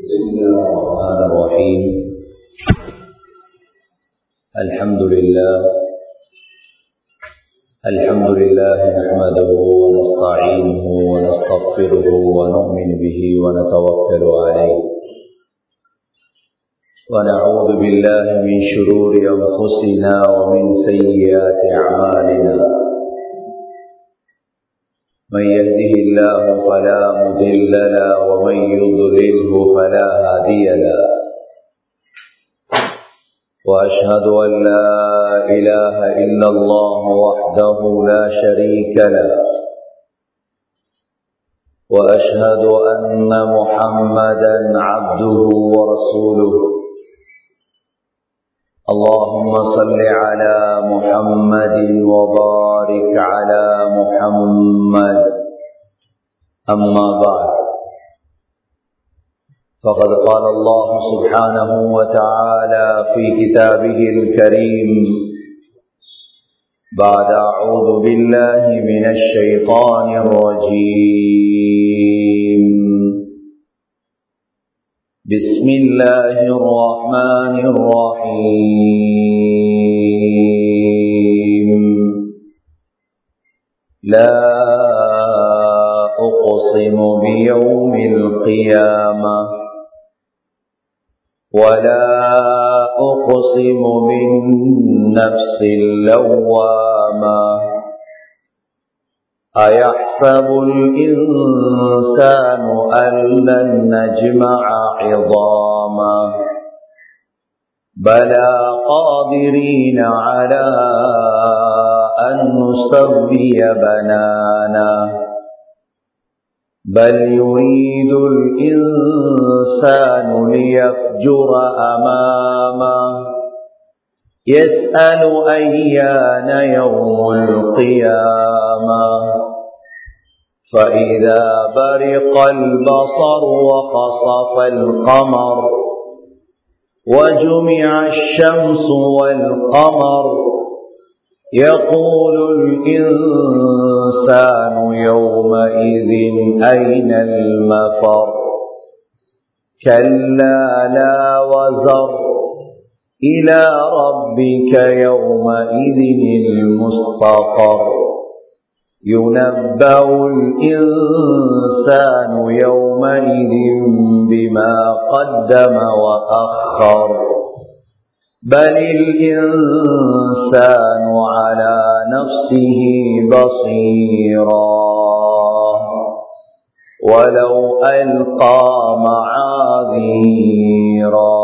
بسم الله الرحمن الرحيم الحمد لله الحمد لله نحمده ونستعينه ونستغفره ونؤمن به ونتوكل عليه ونعوذ بالله من شرور أنفسنا ومن سيئات أعمالنا من يهده الله فلا مضل له ومن يضلله فلا هادي له واشهد ان لا اله الا الله وحده لا شريك له واشهد ان محمدا عبده ورسوله اللهم صل على محمد وبارك على محمد أما بعد فقد قال الله سبحانه وتعالى في كتابه الكريم بعد أعوذ بالله من الشيطان الرجيم بسم الله الرحمن الرحيم لا أقسم بيوم القيامة ولا أقسم بالنفس اللوامة أيحسب الإنسان أن لن نجمع عظاما بلى قادرين على أن نسوي بنانا بل يريد الإنسان ليفجر أمامه يسأل أيان يوم القيامة فإذا برق البصر وخصف القمر وجمع الشمس والقمر يقول الإنسان يومئذ أين المفر كلا لا وزر إلى ربك يومئذ المستقر ينبأ الإنسان يومئذ بما قدم وأخر بل الإنسان على نفسه بصيرا ولو ألقى معاذيرا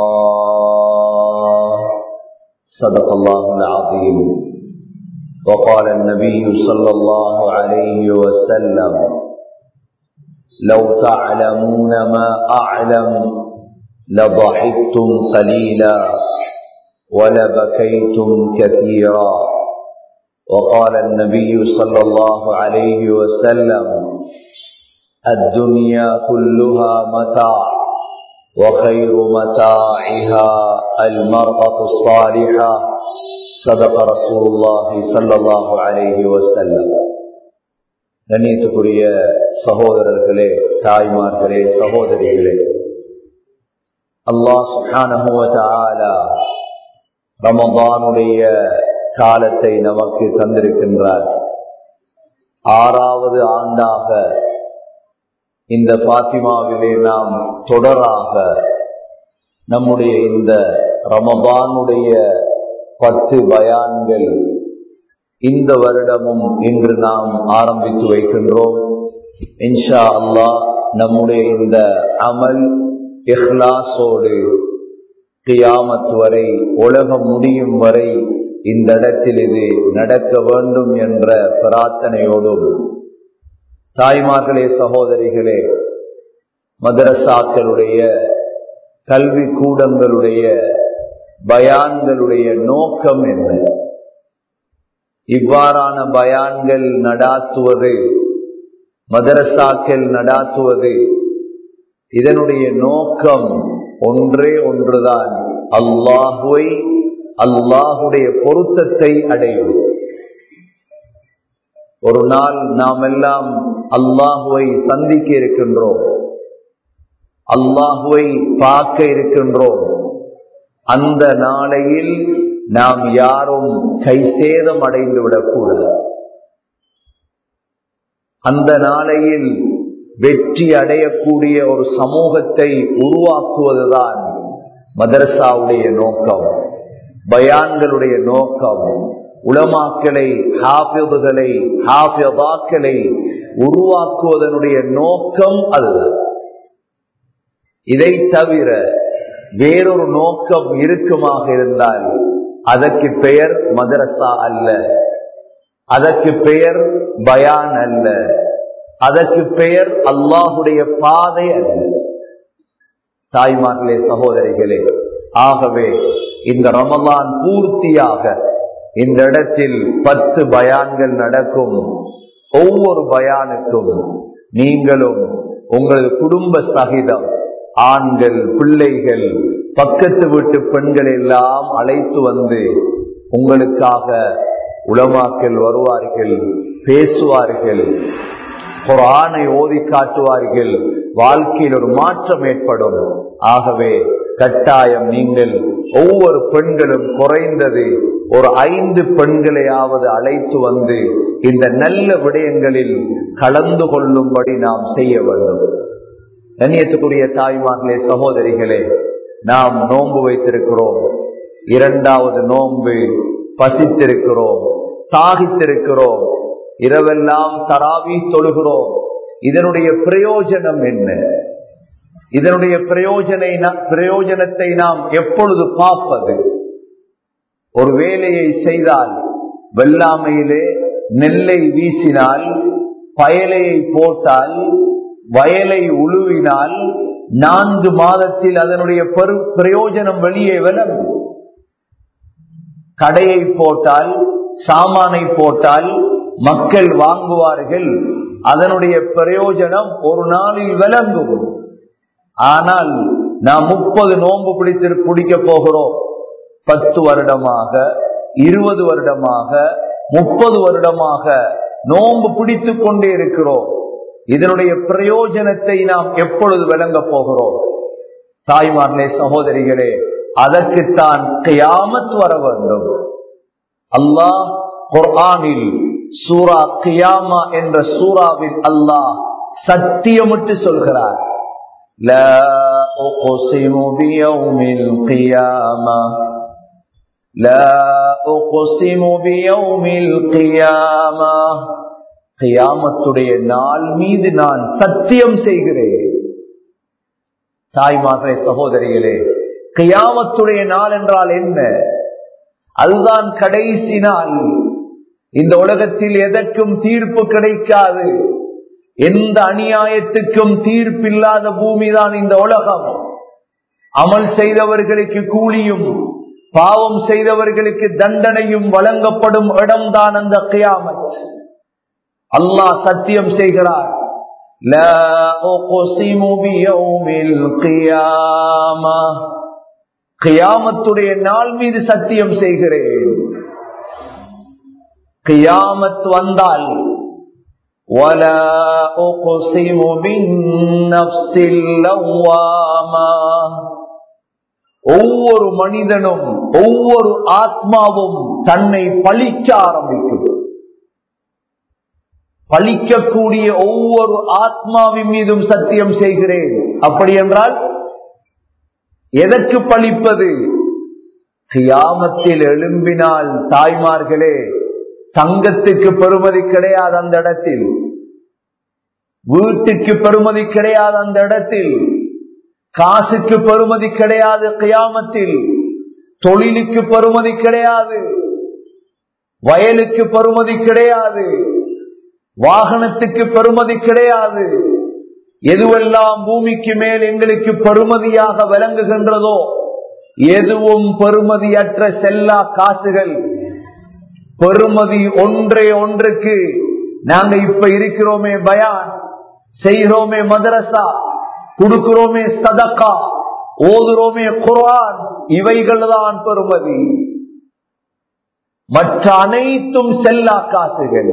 صدق الله العظيم وقال النبي صلى الله عليه وسلم لو تعلمون ما أعلم لضحكتم قليلا ولبكيتم كثيرا وقال النبي صلى الله عليه وسلم الدنيا كلها متاع وخير متاعها المرأة الصالحة صدق رسول الله صلى الله عليه وسلم கண்ணியத்துக்குரிய சகோதரர்களே தாய்மார்களே சகோதரிகளே அல்லாஹ் சுஹானஹுவ ரமபானுடைய காலத்தை நமக்கு தந்திருக்கின்றார் ஆறாவது ஆண்டாக இந்த பாத்திமாவிலே நாம் தொடராக நம்முடைய இந்த ரமபானுடைய பத்து பயான்கள் இந்த வருடமும் இன்று நாம் ஆரம்பித்து வைக்கின்றோம் இன்ஷா அல்லாஹ் நம்முடைய இந்த அமல் இஹ்லாசோடு கியாமத் வரை உலகம் முடியும் வரை இந்த இடத்தில் இது நடக்க வேண்டும் என்ற பிரார்த்தனையோடும் தாய்மார்களே சகோதரிகளே மதரசாக்களுடைய கல்வி கூடங்களுடைய பயான்களுடைய நோக்கம் என்ன இவ்வாறான பயான்கள் நடாத்துவது மதரசாக்கள் நடாத்துவது இதனுடைய நோக்கம் ஒன்றே ஒன்றுதான் அல்லாஹுவை அல்லாஹுடைய பொருத்தத்தை அடையும் ஒரு நாள் நாம் எல்லாம் அல்லாஹுவை சந்திக்க இருக்கின்றோம் அல்லாஹுவை பார்க்க இருக்கின்றோம் அந்த நாளையில் நாம் யாரும் கைசேதம் அடைந்து விடக்கூடாது அந்த நாளையில் வெற்றி அடையக்கூடிய ஒரு சமூகத்தை உருவாக்குவதுதான் மதரசாவுடைய நோக்கம் பயான்களுடைய நோக்கம் உலமாக்களை ஹாபிதுகளை ஹாபியதாக்களை உருவாக்குவதனுடைய நோக்கம் அதுதான் இதை தவிர வேறொரு நோக்கம் இருக்குமாக இருந்தால் அதற்கு பெயர் மதரசா அல்ல அதற்கு பெயர் பயான் அல்ல அதற்கு பெயர் அல்லாஹுடைய பாதை அல்ல தாய்மார்களே சகோதரிகளே ஆகவே இந்த ரமலான் பூர்த்தியாக இந்த இடத்தில் பத்து பயான்கள் நடக்கும் ஒவ்வொரு பயானுக்கும் நீங்களும் உங்களது குடும்ப சகிதம் ஆண்கள் பிள்ளைகள் பக்கத்து வீட்டு பெண்கள் எல்லாம் அழைத்து வந்து உங்களுக்காக உளமாக்கல் வருவார்கள் பேசுவார்கள் ஒரு ஆணை ஓதி காட்டுவார்கள் வாழ்க்கையில் ஒரு மாற்றம் ஏற்படும் ஆகவே கட்டாயம் நீங்கள் ஒவ்வொரு பெண்களும் குறைந்தது ஒரு ஐந்து பெண்களையாவது அழைத்து வந்து இந்த நல்ல விடயங்களில் கலந்து கொள்ளும்படி நாம் செய்ய வேண்டும் கண்ணியத்துக்குரிய தாய்மார்களே சகோதரிகளே நாம் நோன்பு வைத்திருக்கிறோம் இரண்டாவது நோன்பு பசித்திருக்கிறோம் தாகித்திருக்கிறோம் இரவெல்லாம் தராவி தொழுகிறோம் இதனுடைய பிரயோஜனம் என்ன இதனுடைய பிரயோஜனை பிரயோஜனத்தை நாம் எப்பொழுது பார்ப்பது ஒரு வேலையை செய்தால் வெள்ளாமையிலே நெல்லை வீசினால் பயலையை போட்டால் வயலை உழுவினால் நான்கு மாதத்தில் அதனுடைய பெரு பிரயோஜனம் வெளியே விளங்கும் கடையை போட்டால் சாமானை போட்டால் மக்கள் வாங்குவார்கள் அதனுடைய பிரயோஜனம் ஒரு நாளில் விளங்கும் ஆனால் நாம் முப்பது நோன்பு பிடித்து பிடிக்க போகிறோம் பத்து வருடமாக இருபது வருடமாக முப்பது வருடமாக நோன்பு பிடித்து கொண்டே இருக்கிறோம் இதனுடைய பிரயோஜனத்தை நாம் எப்பொழுது விளங்க போகிறோம் தாய்மார்களே சகோதரிகளே அதற்குத்தான் கியாமத் வர வேண்டும் அல்லாஹ் குர்ஆனில் சூரா கியாமா என்ற சூறாவில் அல்லாஹ் சத்தியமிட்டு சொல்கிறார் لا أقسم بيوم القيامة لا أقسم بيوم القيامة கியாமத்துடைய நாள் மீது நான் சத்தியம் செய்கிறேன் தாய்மார்களே சகோதரிகளே கியாமத்துடைய நாள் என்றால் என்ன அதுதான் கடைசி நாள் இந்த உலகத்தில் எதற்கும் தீர்ப்பு கிடைக்காது எந்த அநியாயத்துக்கும் தீர்ப்பில்லாத பூமிதான் இந்த உலகம் அமல் செய்தவர்களுக்கு கூலியும் பாவம் செய்தவர்களுக்கு தண்டனையும் வழங்கப்படும் இடம்தான் அந்த கியாமத் அல்லாஹ் சத்தியம் செய்கிறார் لا أقسم بيوم القيامة கியாமத்துடைய நாள் மீது சத்தியம் செய்கிறேன் கியாமத் வந்தால் ولا أقسم بالنفس اللوامة ஒவ்வொரு மனிதனும் ஒவ்வொரு ஆத்மாவும் தன்னை பழிக்க ஆரம்பிக்கும் பழிக்கக்கூடிய ஒவ்வொரு ஆத்மாவின் மீதும் சத்தியம் செய்கிறேன் அப்படி என்றால் எதற்கு பழிப்பது கியாமத்தில் எழும்பினால் தாய்மார்களே தங்கத்துக்கு பெருமதி கிடையாது அந்த இடத்தில் வீட்டுக்கு பெருமதி கிடையாது அந்த இடத்தில் காசுக்கு பெருமதி கிடையாது கியாமத்தில் தொழிலுக்கு பெருமதி கிடையாது வயலுக்கு பெருமதி கிடையாது வாகனத்துக்கு பெருமதி கிடையாது எதுவெல்லாம் பூமிக்கு மேல் எங்களுக்கு பெருமதியாக விளங்குகின்றதோ எதுவும் பெருமதியற்ற செல்லா காசுகள் பெருமதி ஒன்றே ஒன்றுக்கு நாங்க இப்ப இருக்கிறோமே பயான் செய்கிறோமே மதரசா கொடுக்கிறோமே சதக்கா ஓதுறோமே குர்ஆன் இவைகள் தான் பெருமதி மற்ற அனைத்தும் செல்லா காசுகள்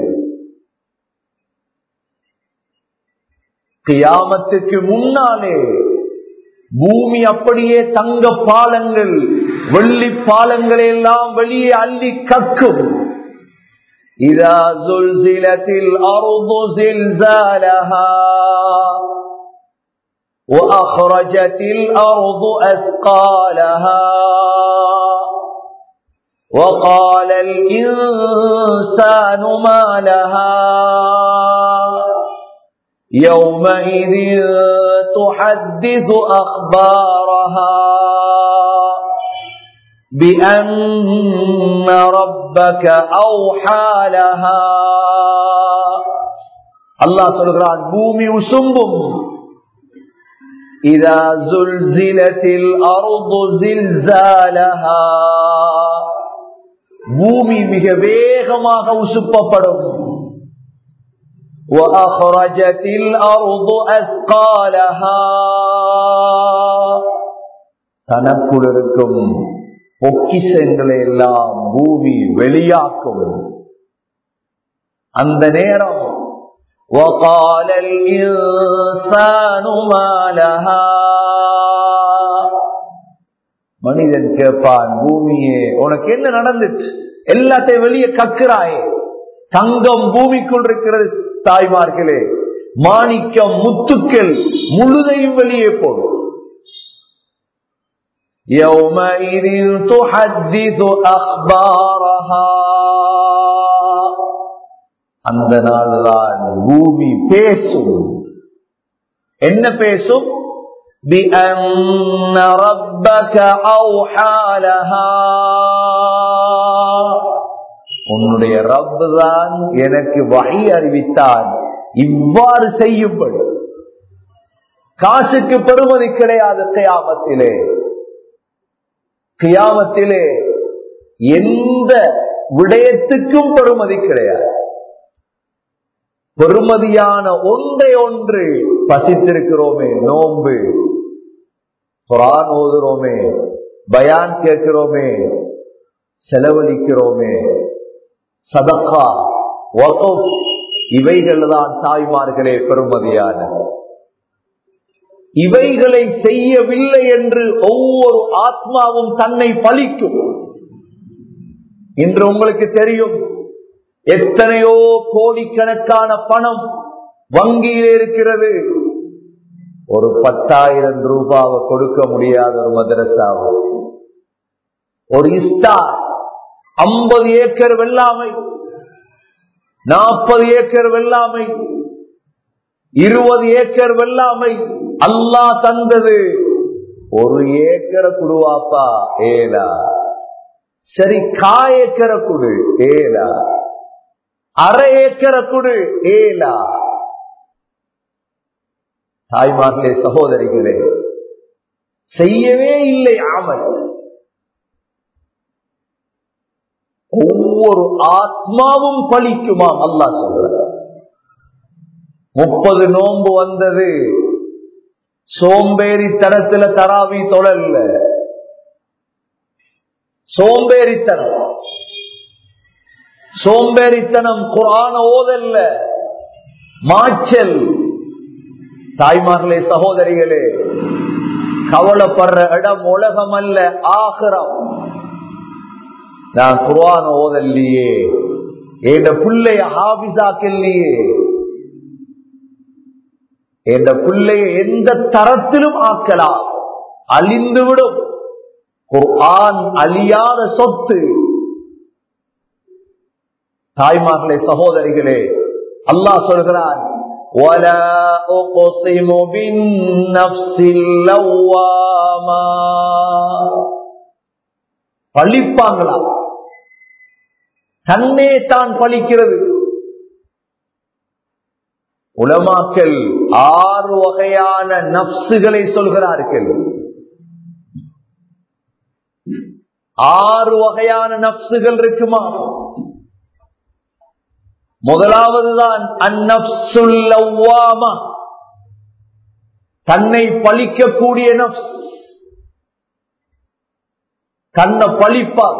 கியாமத்துக்கு முன்னாலே பூமி அப்படியே தங்க பாலங்கள் வெள்ளி பாலங்களை எல்லாம் வெளியே அள்ளி கக்கும் இதா زلزلத்தில் الأرض زلزالها وأخرجت الأرض أثقالها وقال الإنسان ما لها يومئذ تحدث أخبارها بأن ربك أوحى لها الله சொல்கிறான் பூமி உசும்பும் إذا زلزلت الأرض زلزالها பூமி மிக வேகமாக உசுப்பப்படும் وأخرجت الأرض أثقالها தனக்குள் இருக்கும் பொக்கிஷங்களை எல்லாம் பூமி வெளியாக்கும் அந்த நேரம் وقال الإنسان ما لها மனிதன் கேட்பான் பூமியே உனக்கு என்ன நடந்துச்சு எல்லாத்தையும் வெளியே கக்குறாயே தங்கம் பூமிக்குள் இருக்கிறது தாய்மார்களே மாணிக்கம் முத்துக்கள் முழுதையும் வெளியே போடும் يومئذ تحدث أخبارها அந்த நாள்தான் பூமி பேசும் என்ன பேசும் بأن ربك أوحى لها உன்னுடைய ரப்பு தான் எனக்கு வகை அறிவித்தான் இவ்வாறு செய்யும்படி காசுக்கு பெருமதி கிடையாது கியாமத்திலே கியாமத்திலே எந்த விடயத்துக்கும் பெருமதி கிடையாது பெருமதியான ஒன்றை ஒன்று பசித்திருக்கிறோமே நோன்பு குரான் ஓதுறோமே பயான் கேட்கிறோமே செலவழிக்கிறோமே சதக்கா இவைகள் தான் தாய்மார்களே பெருமதியான இவைகளை செய்யவில்லை என்று ஒவ்வொரு ஆத்மாவும் தன்னை பழிக்கும் இன்று உங்களுக்கு தெரியும் எத்தனையோ கோடிக்கணக்கான பணம் வங்கியில் இருக்கிறது ஒரு பத்தாயிரம் ரூபாவை கொடுக்க முடியாத ஒரு மதரசாவும் ஒரு இஸ்டார் ஐம்பது ஏக்கர் வெள்ளாமை நாற்பது ஏக்கர் வெள்ளாமை இருபது ஏக்கர் வெள்ளாமை அல்லா தந்தது ஒரு ஏக்கரை குடுவாப்பா ஏலா சரி கா ஏக்கரை குடு ஏலா அரை ஏக்கரை குடு ஏலா தாய்மார்களே சகோதரிகளே செய்யவே இல்லை ஆமல் ஒவ்வொரு ஆத்மாவும் பலிக்குமாம் அல்லா சொல்ற முப்பது நோன்பு வந்தது சோம்பேறி தரத்துல தராவி தொழல்ல சோம்பேறித்தனம் சோம்பேறித்தனம் குரான ஓதல்ல மாச்சல் தாய்மார்களே சகோதரிகளே கவலைப்படுற இடம் உலகம் அல்ல ஆகிரம் நான் குர்ஆன் ஓதல்லையே என் பிள்ளைய ஹாபிசாக்கில்லையே என் பிள்ளைய எந்த தரத்திலும் ஆக்கலாம் அழிந்துவிடும் குர்ஆன் அழியாத சொத்து தாய்மார்களே சகோதரிகளே அல்லாஹ் சொல்கிறான் ولا أقسم بالنفس اللوامة பழிப்பாங்களா தன்னே தான் பழிக்கிறது உலமாக்கள் ஆறு வகையான நப்சுகளை சொல்கிறார்கள் ஆறு வகையான நப்சுகள் இருக்குமா முதலாவதுதான் அந்நப்சுல்லவாமா தன்னை பழிக்கக்கூடிய நப்ஸ் தன்னை பழிப்பார்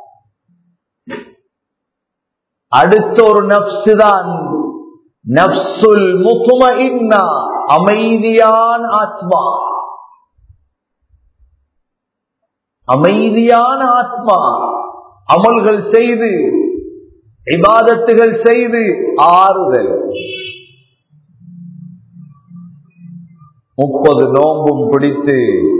அடுத்த ஒரு நப்சு தான் நப்சுல் முத்தும அமைதியான ஆத்மா அமைதியான ஆத்மா அமல்கள் செய்து இபாதத்துகள் செய்து ஆறுதல் முப்பது நோம்பும் பிடித்து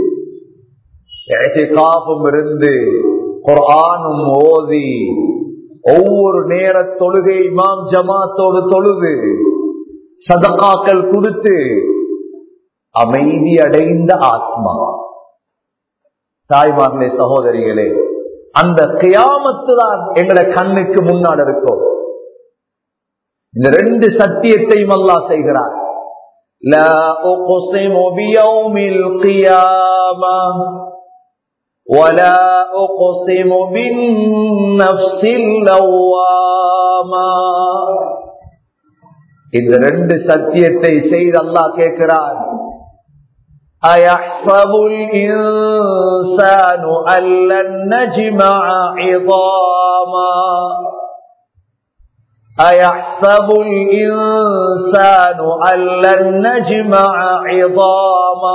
காப்பும் இருந்து குரானும் ஓதி ஒவ்வொரு நேர தொழுகை இமாம் ஜமாத்தோடு தொழுது சதகாக்கள் கொடுத்து அமைதி அடைந்த ஆத்மா தாய்மார்களே சகோதரிகளே அந்த கியாமத்து தான் எங்களை கண்ணுக்கு முன்னால் இருக்கும் இந்த ரெண்டு சத்தியத்தையும் அல்லா செய்கிறார் لا أقسم بيوم القيامة ولا أقسم بالنفس اللوامة இந்த ரெண்டு சத்தியத்தை செய்து அல்லாஹ் கேட்கிறார் أيحسب الإنسان أن لن نجمع عظاما أيحسب الإنسان أن لن نجمع عظاما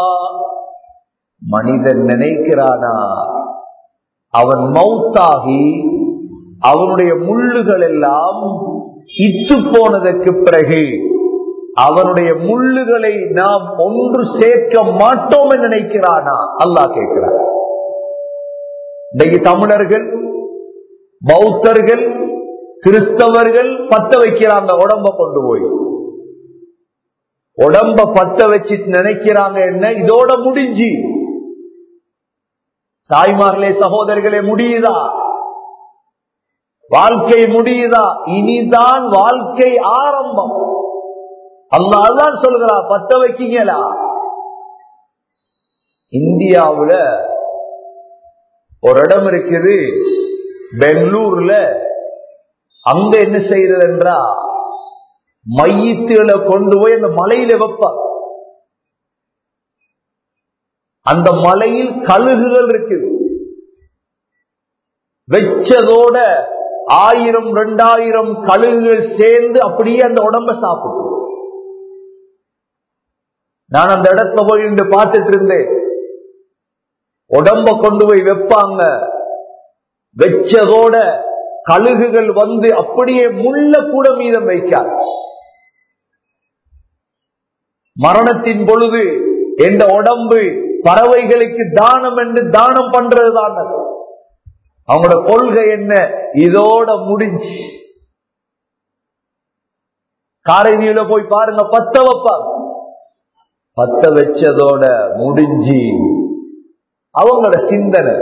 மனிதன் நினைக்கிறானா அவன் மௌத்தாகி அவனுடைய முள்ளுகள் எல்லாம் இட்டு போனதற்கு பிறகு அவனுடைய முள்ளுகளை நாம் ஒன்று சேர்க்க மாட்டோம் என்று நினைக்கிறானா அல்லாஹ் கேட்கிறார் இன்றைக்கு தமிழர்கள் பௌத்தர்கள் கிறிஸ்தவர்கள் பத்த வைக்கிறாங்க உடம்ப கொண்டு போய் உடம்ப பத்த வச்சு நினைக்கிறாங்க என்ன இதோட முடிஞ்சு தாய்மார்களே சகோதரர்களே முடியுதா வாழ்க்கை முடியுதா இனிதான் வாழ்க்கை ஆரம்பம் அல்லாதான் சொல்கிறா பத்த வைக்கீங்களா இந்தியாவுல ஒரு இடம் இருக்குது பெங்களூர்ல அங்க என்ன செய்யறது என்றா மையத்துகளை கொண்டு போய் அந்த மலையில வைப்பார் அந்த மலையில் கழுகுகள் இருக்குது வெச்சதோட ஆயிரம் ரெண்டாயிரம் கழுகுகள் சேர்ந்து அப்படியே அந்த உடம்ப சாப்பிடும் நான் அந்த இடத்துல போய் இன்று பார்த்துட்டு இருந்தேன் உடம்ப கொண்டு போய் வைப்பாங்க வெச்சதோட கழுகுகள் வந்து அப்படியே முள்ள கூட மீதம் வைக்கார் மரணத்தின் பொழுது எந்த உடம்பு பறவைகளுக்கு தானம் என்று தானம் பண்றதுதான் அவங்களோட கொள்கை என்ன இதோட முடிஞ்சு காரைநீல போய் பாருங்க பத்த வைப்பாங்க பத்த வச்சதோட முடிஞ்சு அவங்களோட சிந்தனை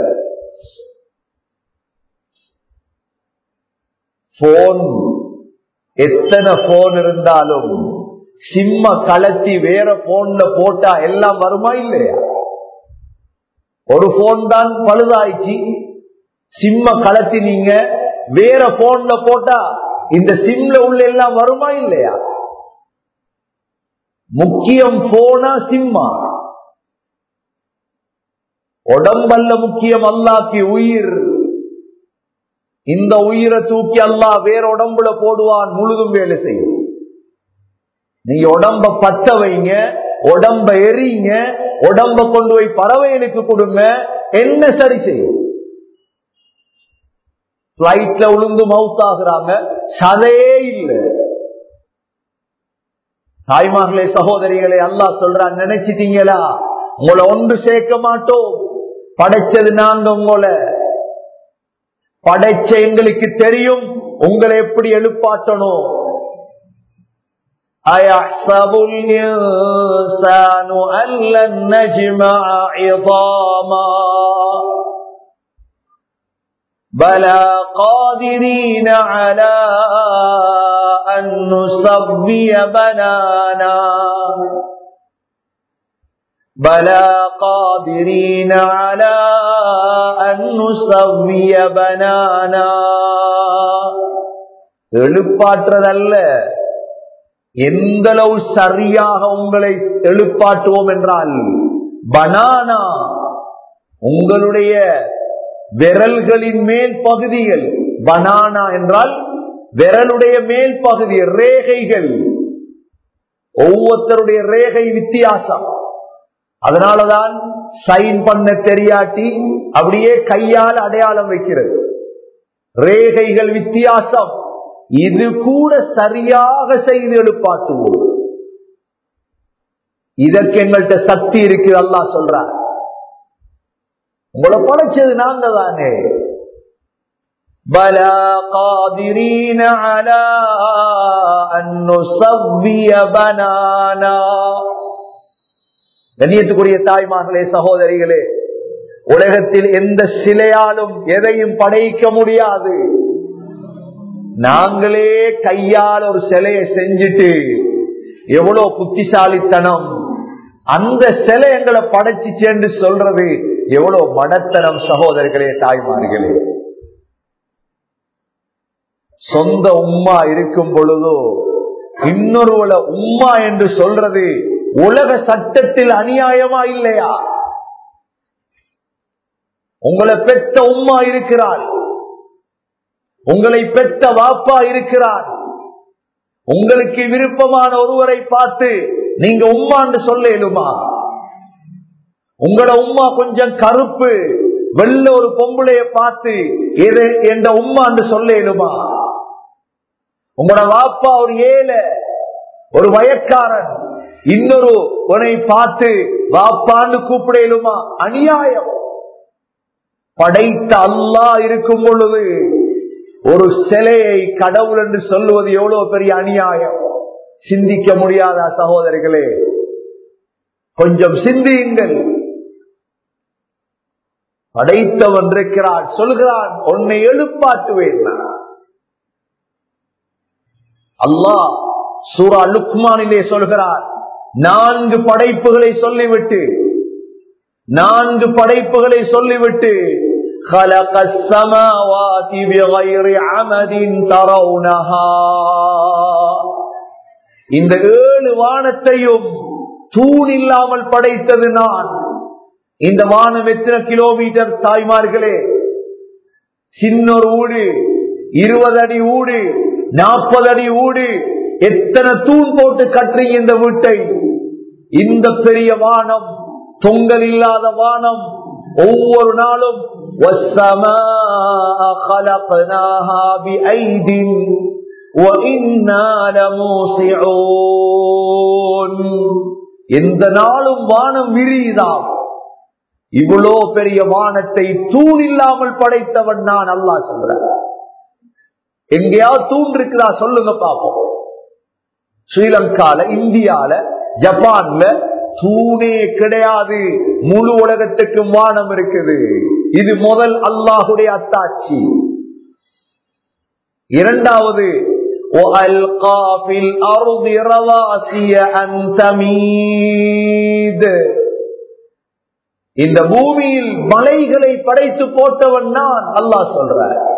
போன் எத்தனை போன் இருந்தாலும் சிம்ம கலத்தி வேற போன்ல போட்டா எல்லாம் வருமா இல்லையா ஒரு போன் தான் பழுதாயிச்சு சிம்ம கலத்தி நீங்க வேற போன்ல போட்டா இந்த சிம்ல உள்ள எல்லாம் வருமா இல்லையா முக்கியம் போனா சிம்மா உடம்பல்ல முக்கியம் அல்லாக்கி உயிர் இந்த உயிரை தூக்கி அல்லா வேற உடம்புல போடுவான் முழுதும் வேலை செய்யும் நீங்க உடம்ப பத்த வைங்க உடம்ப எரிங்க உடம்ப கொண்டு போய் பறவைகளுக்கு கொடுங்க என்ன சரி செய்யும் பிளைட்ல உளுந்து மவுத் ஆகுறாங்க சதையே இல்லை தாய்மார்களே சகோதரிகளை அல்லா சொல்றான் நினைச்சிட்டீங்களா உங்களை ஒன்று சேர்க்க மாட்டோம் படைச்சது நாங்க உங்களை படைச்ச எங்களுக்கு தெரியும் உங்களை எப்படி எழுப்பாட்டணும் أيحسب الإنسان أن لن نجمع عظاما بلى قادرين على أن نسوي بنانا بلى قادرين على أن نسوي بنانا எழுப்பாற்றுறதல்ல எந்த அளவு சரியாக உங்களை எழுப்பாட்டுவோம் என்றால் பனானா உங்களுடைய விரல்களின் மேல் பகுதிகள் பனானா என்றால் விரலுடைய மேல் பகுதி ரேகைகள் ஒவ்வொருத்தருடைய ரேகை வித்தியாசம் அதனாலதான் சைன் பண்ண தெரியாட்டி அப்படியே கையால் அடையாளம் வைக்கிறது ரேகைகள் வித்தியாசம் இது கூட சரியாக செய்து எழுப்பாட்டுவோம் இதற்கு எங்கள்கிட்ட சக்தி இருக்கு அல்லா சொல்றார் உங்களை படைச்சது நாங்க தானே بلى قادرين على أن نصبي بنانا கண்ணியத்துக்குரிய தாய்மார்களே சகோதரிகளே உலகத்தில் எந்த சிலையாலும் எதையும் படைக்க முடியாது நாங்களே கையால் ஒரு சிலையை செஞ்சுட்டு எவ்வளவு புத்திசாலித்தனம் அந்த சிலை எங்களை படைச்சிச்சேன்னு சொல்றது எவ்வளவு மடத்தனம் சகோதரர்களே தாய்மார்களே சொந்த உம்மா இருக்கும் பொழுதோ இன்னொருவள உம்மா என்று சொல்றது உலக சட்டத்தில் அநியாயமா இல்லையா உங்களை பெற்ற உம்மா இருக்கிறாள் உங்களை பெற்ற வாப்பா இருக்கிறார் உங்களுக்கு விருப்பமான ஒருவரை பார்த்து நீங்க உம்மான்னு சொல்லேலுமா உங்களோட உம்மா கொஞ்சம் கருப்பு வெள்ள ஒரு பொம்பளைய பார்த்து எது என்ற உம்மான்னு சொல்லேலுமா உங்களோட வாப்பா ஒரு ஏழை ஒரு வயக்காரன் இன்னொரு உனை பார்த்து வாப்பான்னு கூப்பிடலுமா அநியாயம் படைத்த அல்லா இருக்கும் பொழுது ஒரு சிலையை கடவுள் என்று சொல்லுவது எவ்வளவு பெரிய அநியாயம் சிந்திக்க முடியாத சகோதரிகளே கொஞ்சம் சிந்தியுங்கள் படைத்தவன் இருக்கிறான் சொல்கிறான் உன்னை எழுப்பாட்டுவேன் அல்லாஹ் சூரா லுக்மானிலே சொல்கிறார் நான்கு படைப்புகளை சொல்லிவிட்டு நான்கு படைப்புகளை சொல்லிவிட்டு خلق السماوات بغير عمد ترونها இந்த ஏழு வானத்தையும் தூண் இல்லாமல் படைத்தது நான் இந்த வானம் எத்தனை கிலோமீட்டர் தாய்மார்களே சின்னொரு ஊடு இருபது அடி ஊடு நாற்பது அடி ஊடு எத்தனை தூண் போட்டு கட்டுறீங்க இந்த வீட்டை இந்த பெரிய வானம் தொங்கல் இல்லாத வானம் ஒவ்வொரு நாளும் والسماء خلقناها بأيد وإنا لموسعون எந்த நாளும் வானம் விரியுதாம் இவ்வளோ பெரிய வானத்தை தூண் இல்லாமல் படைத்தவன் நான் அல்லா சொல்றேன் எங்கேயாவது தூண் இருக்குதா சொல்லுங்க பாப்போம் ஸ்ரீலங்கால இந்தியால ஜப்பான்ல தூணே கிடையாது முழு உலகத்துக்கும் வானம் இருக்குது இது முதல் அல்லாஹுடைய அத்தாட்சி இரண்டாவது وَأَلْقَى فِي الْأَرْضِ رَوَاسِيَ أَن تَمِيدَ இந்த பூமியில் மலைகளை படைத்து போட்டவன் நான் அல்லாஹ் சொல்ற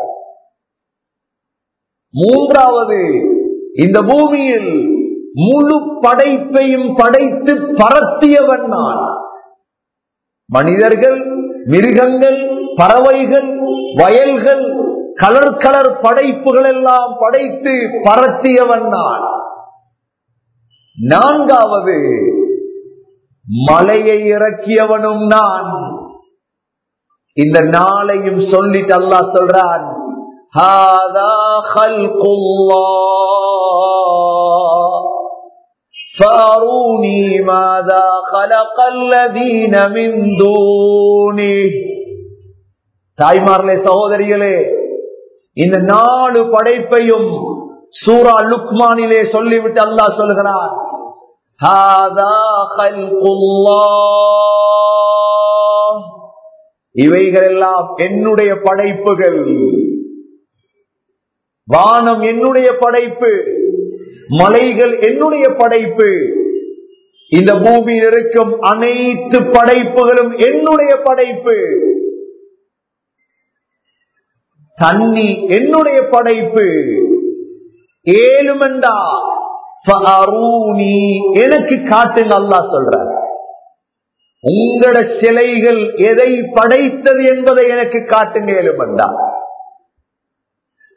மூன்றாவது இந்த பூமியில் முழு படைப்பையும் படைத்து பரத்தியவன் நான் மனிதர்கள் மிருகங்கள் பறவைகள் வயல்கள் கலர் கலர் படைப்புகள் எல்லாம் படைத்து பரத்தியவன் நான் நான்காவது மலையை இறக்கியவனும் நான் இந்த நாளையும் சொல்லிட்டு அல்லாஹ் சொல்றான் هذا خلق الله فاروني ماذا خلق الذين من دونه தாய்மார்களே சகோதரிகளே இந்த நாலு படைப்பையும் சூரா லுக்மானிலே சொல்லிவிட்டு அல்லாஹ் சொல்கிறான் هذا خلق الله இவைகள் எல்லாம் என்னுடைய படைப்புகள் வானம் என்னுடைய படைப்பு மலைகள் என்னுடைய படைப்பு இந்த பூமியில் இருக்கும் அனைத்து படைப்புகளும் என்னுடைய படைப்பு தண்ணி என்னுடைய படைப்பு ஏழுமெண்டா எனக்கு காட்டுங்க அல்லா சொல்ற உங்களோட சிலைகள் எதை படைத்தது என்பதை எனக்கு காட்டுங்க ஏழுமெண்டா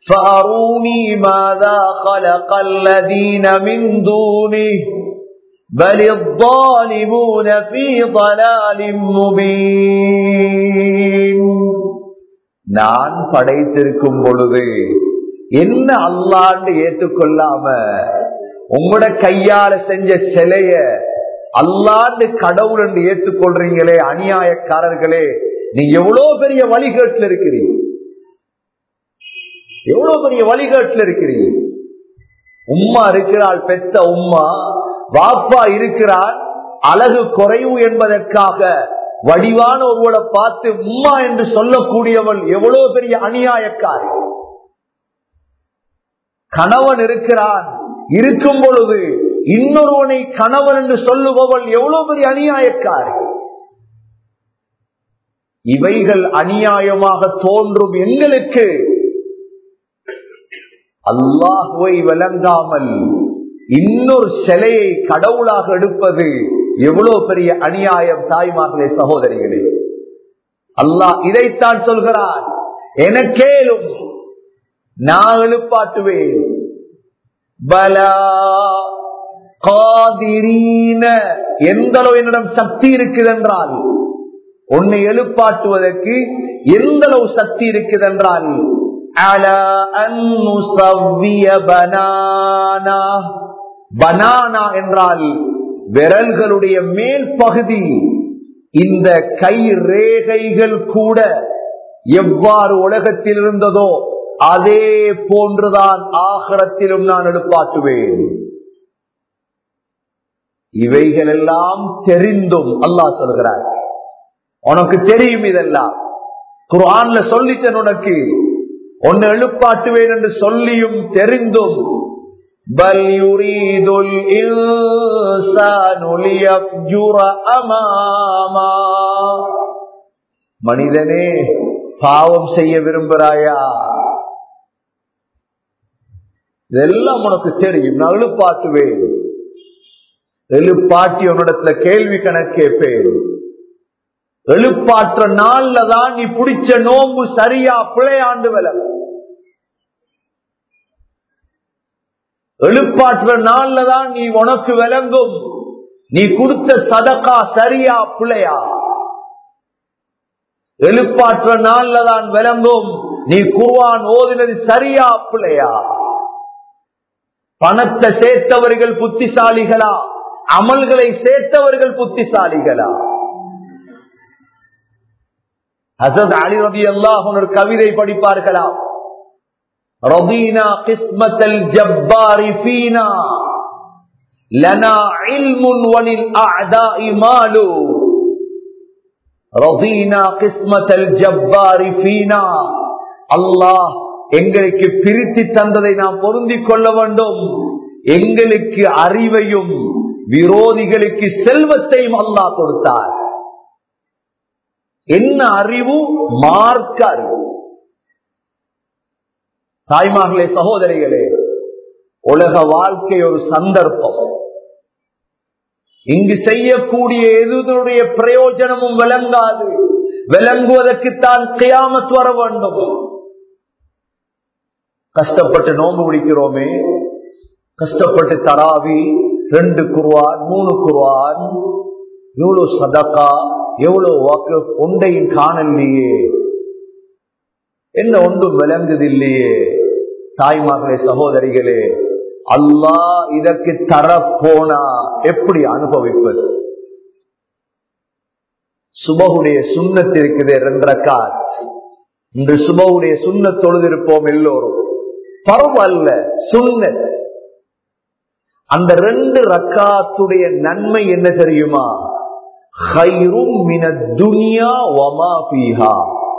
فأروني ماذا خلق الذين من دونه بل الظالمون في ضلال مبين நான் படைத்திருக்கும் பொழுது என்ன அல்லாண்டு ஏற்றுக்கொள்ளாம உங்களோட கையால செஞ்ச சிலைய அல்லாண்டு கடவுள் என்று ஏற்றுக்கொள்றீங்களே அநியாயக்காரர்களே நீ எவ்வளவு பெரிய வழிகேட்டில் இருக்கிறீங்க எவ்வளவு பெரிய வழிகாட்டில் இருக்கிறீங்க உம்மா இருக்கிறாள் பெத்த உம்மா வாப்பா இருக்கிறார் அழகு குறைவு என்பதற்காக வடிவான ஒருவளை பார்த்து உம்மா என்று சொல்லக்கூடியவள் எவ்வளவு பெரிய அநியாயக்காரி கணவன் இருக்கிறான் இருக்கும் பொழுது இன்னொருவனை கணவன் என்று சொல்லுபவள் எவ்வளவு பெரிய அநியாயக்காரி இவைகள் அநியாயமாக தோன்றும் எங்களுக்கு அல்லாஹுவை விளங்காமல் இன்னொரு சிலையை கடவுளாக எடுப்பது எவ்வளவு பெரிய அநியாயம் தாய்மார்களே சகோதரிகளே அல்லாஹ் இதைத்தான் சொல்கிறான் எனக்கேலும் நான் எழுப்பாட்டுவேன் பலா காதிரீன எந்த அளவு என்னிடம் சக்தி இருக்குது என்றால் உன்னை எழுப்பாட்டுவதற்கு எந்த அளவு சக்தி இருக்குது என்றால் பனானா என்றால் விரல்களுடைய மேல் பகுதி இந்த கை ரேகைகள் கூட எவ்வாறு உலகத்தில் இருந்ததோ அதே போன்றுதான் ஆகரத்திலும் நான் எழுப்பாட்டுவேன் இவைகள் எல்லாம் தெரிந்தும் அல்லாஹ் சொல்கிறார் உனக்கு தெரியும் இதெல்லாம் குரான்ல சொல்லிட்டேன் உனக்கு ஒன்னு எழுப்பாட்டுவேன் என்று சொல்லியும் தெரிந்தும் بل يريد الإنسان ليفجر أماما மனிதனே பாவம் செய்ய விரும்புகிறாயா இதெல்லாம் உனக்கு தெரியும் நான் எழுப்பாட்டுவேன் எழுப்பாட்டி உன்னிடத்துல கேள்வி கணக்கு கேட்பேன் எழுப்பாற்ற நாள்ல தான் நீ பிடிச்ச நோம்பு சரியா பிழையாண்டு விலகும் எழுப்பாற்ற நாள்ல தான் நீ உனக்கு விளங்கும் நீ கொடுத்த சதக்கா சரியா பிழையா எழுப்பாற்ற நாள்ல தான் விளங்கும் நீ குர்வான் ஓதினது சரியா பிழையா பணத்தை சேர்த்தவர்கள் புத்திசாலிகளா அமல்களை சேர்த்தவர்கள் புத்திசாலிகளா ஹசத் அலி ரபி அல்லாஹ் ஒரு கவிதை படிப்பார்களா رضينا قسمة الجبار فينا لنا علم وللأعداء مال رضينا قسمة الجبار فينا அல்லாஹ் எங்களுக்கு பிரித்து தந்ததை நாம் பொருந்திக் கொள்ள வேண்டும் எங்களுக்கு அறிவையும் விரோதிகளுக்கு செல்வத்தையும் அல்லாஹ் கொடுத்தார் என்ன அறிவு மார்க்க அறிவு தாய்மார்களே சகோதரிகளே உலக வாழ்க்கை ஒரு சந்தர்ப்பம் இங்கு செய்யக்கூடிய எதுடைய பிரயோஜனமும் விளங்காது விளங்குவதற்குத்தான் கியாமத் வர வேண்டும் கஷ்டப்பட்டு நோம்பு பிடிக்கிறோமே கஷ்டப்பட்டு தராவி ரெண்டு குருவான் மூணு குருவான் எவ்வளவு சதக்கா எவ்வளவு வாக்கு ஒன்றையும் காணலையே என்ன ஒன்றும் விளங்குதில்லையே தாய்மார்களே சகோதரிகளே அல்லா இதற்கு தரப்போனா எப்படி அனுபவிப்பது சுபகுடைய சுண்ணத்து இருக்குது ரெண்டரைக்கா இன்று சுபவுடைய சுண்ண தொழுதிருப்போம் எல்லோரும் பரவாயில்ல சுண்ணத் அந்த ரெண்டு ரக்காத்துடைய நன்மை என்ன தெரியுமா ஹைரும் மின துனியா வமா பீஹா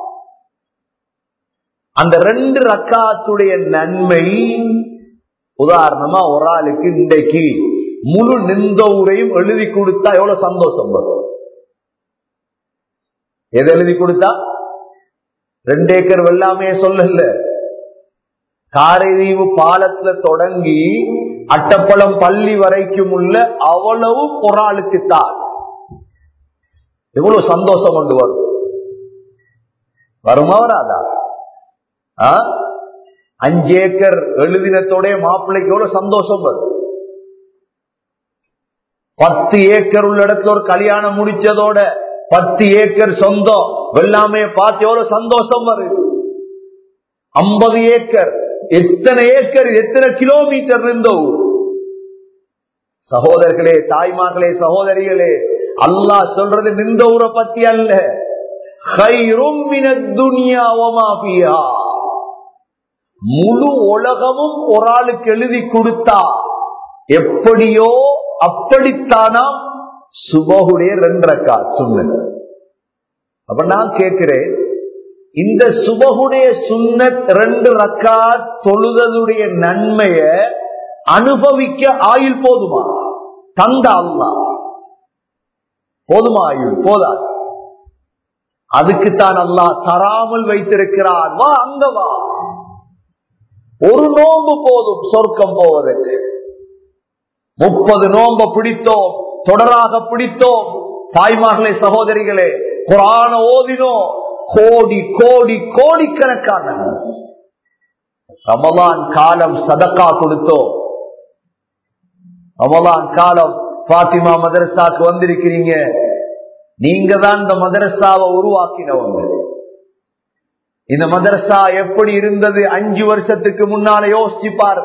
அந்த ரெண்டு ரக்காத்துடைய நன்மை உதாரணமா ஒரு ஆளுக்கு இன்றைக்கு முழு நிந்தவுரையும் எழுதி கொடுத்தா எவ்வளவு சந்தோஷம் வரும் எதை எழுதி கொடுத்தா ரெண்டு ஏக்கர் வெள்ளாமைய சொல்லல காரைதீவு பாலத்துல தொடங்கி அட்டப்பழம் பள்ளி வரைக்கும் உள்ள அவ்வளவு ஒரு ஆளுக்கு தான் எவ்வளவு சந்தோஷம் கொண்டு வரும் வருமா வராதா அஞ்சு ஏக்கர் எழுதினத்தோட மாப்பிள்ளைக்கு எவ்வளவு சந்தோஷம் வரும் பத்து ஏக்கர் உள்ள இடத்துல ஒரு கல்யாணம் முடிச்சதோட பத்து ஏக்கர் சொந்தம் வெள்ளாமைய பார்த்து எவ்வளவு சந்தோஷம் வருது ஐம்பது ஏக்கர் எத்தனை ஏக்கர் எத்தனை கிலோமீட்டர் இருந்த ஊர் சகோதரர்களே தாய்மார்களே சகோதரிகளே அல்லாஹ் சொல்றது நின்ற ஊரை பத்தி அல்ல ஹைரும் மினத் துன்யா வமா ஃபிஹா. முழு உலகமும் ஒரு ஆளுக்கு எழுதி கொடுத்தா எப்படியோ அப்படித்தானா சுபகுடைய ரெண்டரைக்கா சொன்னது அப்ப நான் கேட்கிறேன் இந்த சுபகுடைய சுன்னத் ரெண்டு ரக்கா தொழுததுடைய நன்மைய அனுபவிக்க ஆயுள் போதுமா தந்த அல்லா போதுமா ஆயுள் போதாது அதுக்குத்தான் அல்லாஹ் தராமல் வைத்திருக்கிறார் வா அங்க வா ஒரு நோம்பு போதும் சொர்க்கம் போவதற்கு முப்பது நோம்ப பிடித்தோம் தொடராக பிடித்தோம் தாய்மார்களே சகோதரிகளே குரான ஓதினோம் கோடி கோடி கோடிக்கணக்கான ரமலான் காலம் சதக்கா கொடுத்தோம் ரமலான் காலம் பாத்திமா மதரசாக்கு வந்திருக்கிறீங்க நீங்க தான் இந்த மதரசாவை உருவாக்கினவங்க இந்த மதரசா எப்படி இருந்தது அஞ்சு வருஷத்துக்கு முன்னால யோசிச்சுப்பார்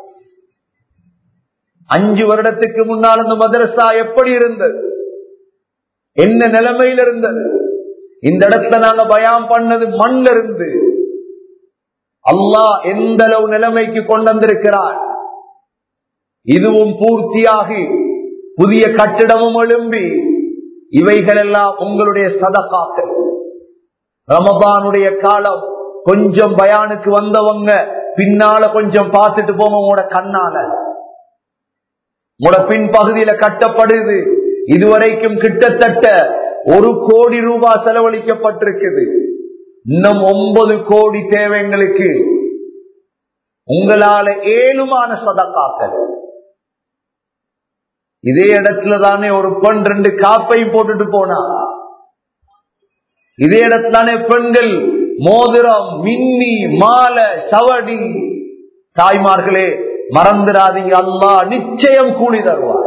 அஞ்சு வருடத்துக்கு முன்னால் இந்த மதரசா எப்படி இருந்தது என்ன நிலைமையில் இருந்தது இந்த இடத்துல நாங்க பயம் பண்ணது மண்ல இருந்து அல்லாஹ் எந்த அளவு நிலைமைக்கு கொண்டு வந்திருக்கிறார் இதுவும் பூர்த்தியாகி புதிய கட்டிடமும் எழும்பி இவைகள் எல்லாம் உங்களுடைய சதகாக்கள் ரமபானுடைய காலம் கொஞ்சம் பயானுக்கு வந்தவங்க பின்னால கொஞ்சம் பார்த்துட்டு போங்க உங்களோட கண்ணால உங்களோட பின் பகுதியில கட்டப்படுது இதுவரைக்கும் கிட்டத்தட்ட ஒரு கோடி ரூபாய் செலவழிக்கப்பட்டிருக்குது இன்னும் ஒன்பது கோடி தேவைங்களுக்கு உங்களால ஏழுமான சதக்காக்கள் இதே இடத்துல தானே ஒரு பெண் ரெண்டு காப்பையும் போட்டுட்டு போனா இதே இடத்துல தானே பெண்கள் மோதிரம் மின்னி மாலை சவடி தாய்மார்களே மறந்துடாதீங்க அல்லா நிச்சயம் கூலி தருவார்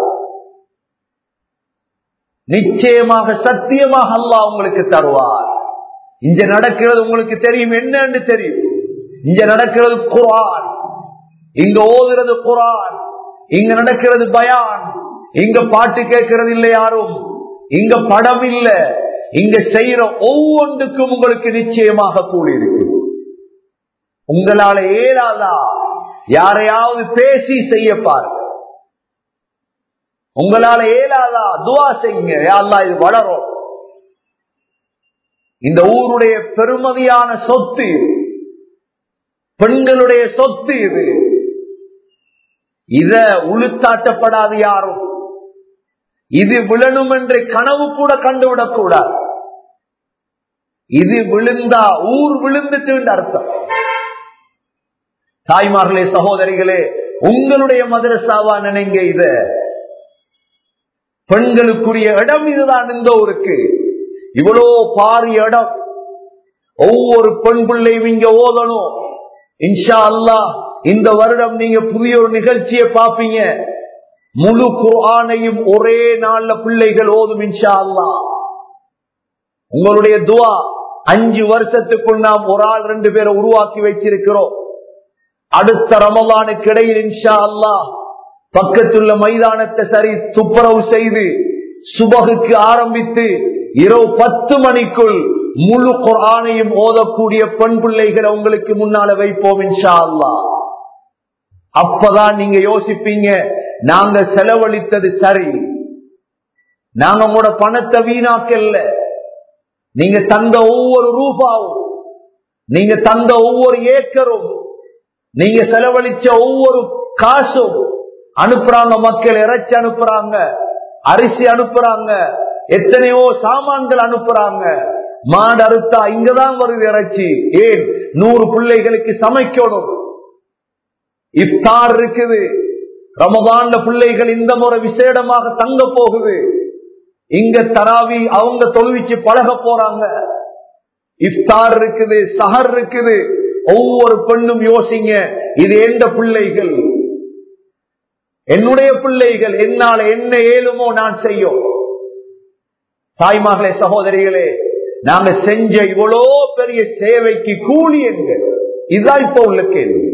நிச்சயமாக சத்தியமாக அல்லா உங்களுக்கு தருவார் இங்க நடக்கிறது உங்களுக்கு தெரியும் என்னன்னு தெரியும் இங்க நடக்கிறது குரான் இங்க ஓதுறது குரான் இங்க நடக்கிறது பயான் இங்க பாட்டு கேட்கறது இல்லை யாரும் இங்க படம் இல்ல இங்க செய்யற ஒவ்வொன்றுக்கும் உங்களுக்கு நிச்சயமாக கூலி இருக்கு உங்களால ஏறாதா யாரையாவது பேசி செய்ய பாருங்க உங்களால ஏலாதா துவா செய்யுங்க யாழ்லா இது வளரும் இந்த ஊருடைய பெருமதியான சொத்து இது பெண்களுடைய சொத்து இது இத உளுத்தாட்டப்படாது யாரும் இது விழணும் என்று கனவு கூட கண்டுவிடக் கூடாது இது விழுந்தா ஊர் விழுந்துட்டு அர்த்தம் தாய்மார்களே சகோதரிகளே உங்களுடைய மதரசாவா நினைங்க இத பெண்களுக்குரிய இடம் இதுதான் இந்த ஊருக்கு இவ்வளோ பாரிய இடம் ஒவ்வொரு பெண் பிள்ளையும் இங்க ஓதணும் இன்ஷா அல்லா இந்த வருடம் நீங்க புதிய ஒரு நிகழ்ச்சியை பார்ப்பீங்க முழு குரானையும் ஒரே நாள்ல பிள்ளைகள் ஓதும் இன்ஷா அல்லா உங்களுடைய துவா அஞ்சு வருஷத்துக்குள் நாம் ஒரு ஆள் ரெண்டு பேரை உருவாக்கி வச்சிருக்கிறோம் அடுத்த ரமலானுக்கு இடையில் இன்ஷா அல்லா பக்கத்துள்ள மைதானத்தை சரி துப்புரவு செய்து சுபகுக்கு ஆரம்பித்து இரவு பத்து மணிக்குள் முழு குரானையும் ஓதக்கூடிய பெண் பிள்ளைகளை உங்களுக்கு முன்னால வைப்போம் இன்ஷா அல்லா அப்பதான் நீங்க யோசிப்பீங்க நாங்க செலவழித்தது சரி நாங்க உங்களோட பணத்தை வீணாக்கல்ல நீங்க தந்த ஒவ்வொரு ரூபாவும் நீங்க தந்த ஒவ்வொரு ஏக்கரும் நீங்க செலவழிச்ச ஒவ்வொரு காசும் அனுப்புறாங்க மக்கள் இறைச்சி அனுப்புறாங்க அரிசி அனுப்புறாங்க எத்தனையோ சாமான்கள் அனுப்புறாங்க மாடு அறுத்தா இங்கதான் வருது இறைச்சி ஏன் நூறு பிள்ளைகளுக்கு சமைக்கணும் இஃப்தார் இருக்குது ரமதான்ல பிள்ளைகள் இந்த முறை விசேடமாக தங்க போகுது இங்க தராவி அவங்க தொழுவிச்சு பழக போறாங்க இஃப்தார் இருக்குது சஹர் இருக்குது ஒவ்வொரு பெண்ணும் யோசிங்க இது எந்த பிள்ளைகள் என்னுடைய பிள்ளைகள் என்னால என்ன ஏழுமோ நான் செய்யும் தாய்மார்களே சகோதரிகளே நாங்க செஞ்ச இவ்வளோ பெரிய சேவைக்கு கூலி எங்க இதுதான் இப்ப உள்ள கேள்வி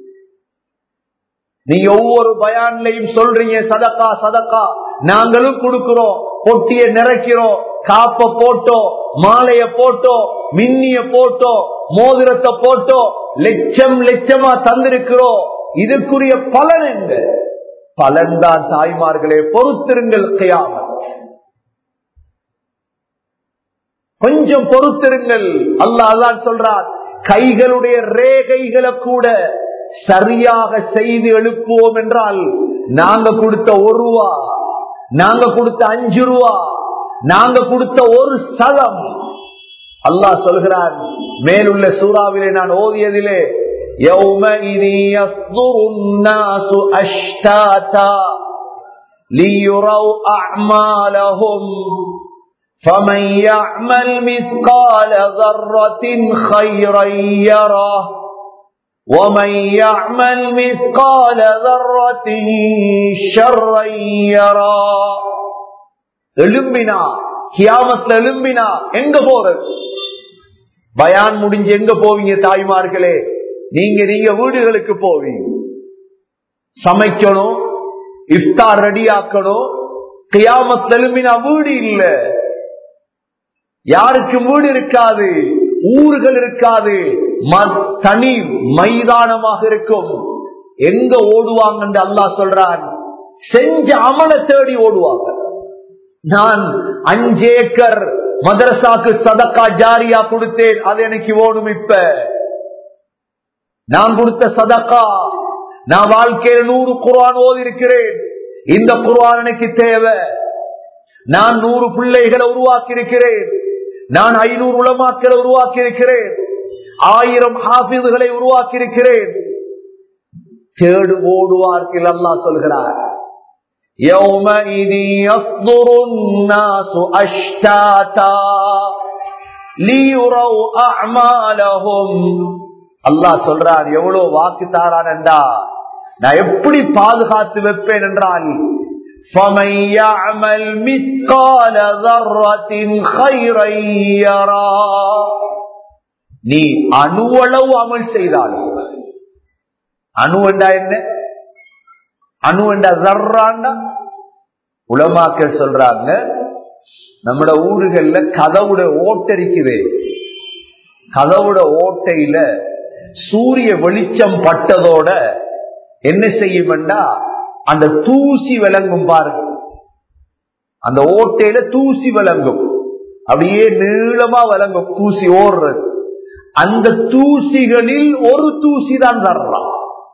நீங்க ஒவ்வொரு பயான்லையும் சொல்றீங்க சதக்கா சதக்கா நாங்களும் கொடுக்கிறோம் பொட்டிய நிறைக்கிறோம் காப்ப போட்டோம் மாலைய போட்டோம் மின்னிய போட்டோம் மோதிரத்தை போட்டோம் லட்சம் லட்சமா தந்திருக்கிறோம் இதுக்குரிய பலன் எங்க பலன் தான் தாய்மார்களே பொறுத்திருங்கள் கையாமல் கொஞ்சம் பொறுத்திருங்கள் அல்லாஹ் சொல்றார் கைகளுடைய ரேகைகளை கூட சரியாக செய்து எழுப்புவோம் என்றால் நாங்க கொடுத்த ஒரு ரூபா நாங்க கொடுத்த அஞ்சு ரூபா நாங்க கொடுத்த ஒரு சதம் அல்லாஹ் சொல்கிறான் மேலுள்ள சூறாவிலே நான் ஓதியதிலே يومئذ يصدر الناس أشتاتا ليروا أعمالهم فمن يعمل مثقال ذرة خيرا يره ومن يعمل مثقال ذرة شرا يرى எழும்பினா கியாமத்துல எழும்பினா எங்க போறது பயான் முடிஞ்சு எங்க போவீங்க தாய்மார்களே நீங்க நீங்க வீடுகளுக்கு போவீங்க சமைக்கணும் இஃப்தார் ரெடி ஆக்கணும் கியாமத்துல எழும்பினா வீடு இல்ல யாருக்கும் வீடு இருக்காது ஊர்கள் இருக்காது தனி மைதானமாக இருக்கும் எங்க ஓடுவாங்க அல்லாஹ் சொல்றான் செஞ்ச அமல தேடி ஓடுவாங்க நான் அஞ்சு ஏக்கர் மதரசாக்கு சதக்கா ஜாரியா கொடுத்தேன் அது எனக்கு ஓடும் இப்ப நான் கொடுத்த சதக்கா நான் வாழ்க்கையில் நூறு குர்ஆன் ஓதி இருக்கிறேன் இந்த குர்ஆன் எனக்கு தேவை நான் நூறு பிள்ளைகளை உருவாக்கி இருக்கிறேன் நான் ஐநூறு உலமாக்களை உருவாக்கி இருக்கிறேன் ஆயிரம் ஹாபிதுகளை உருவாக்கி இருக்கிறேன் தேடு ஓடுவார்கள் அல்லாஹ் சொல்கிறார் يومئذ يصدر الناس أشتاتا ليروا أعمالهم அல்லாஹ் சொல்றார் எவ்வளவு வாக்கு தாரானண்டா நான் எப்படி பாதுகாத்து வைப்பேன் என்றால் فَمَن يَعْمَلْ مِثْقَالَ ذَرَّةٍ خَيْرًا يَرَى நீ அணுவளவு அமல் செய்தாலும் அணு என்றா என்ன அணு என்றா ஜர்றாண்டா உலமாக்கள் சொல்றாங்க நம்மட ஊர்கள்ல கதவுட ஓட்டரிக்குது கதவுட ஓட்டையில சூரிய வெளிச்சம் பட்டதோட என்ன செய்யும்டா அந்த தூசி விளங்கும் பாருங்க அந்த ஓட்டையில தூசி விளங்கும் அப்படியே நீளமா விளங்கும் தூசி ஓடுறது அந்த தூசிகளில் ஒரு தூசி தான் தர்றான்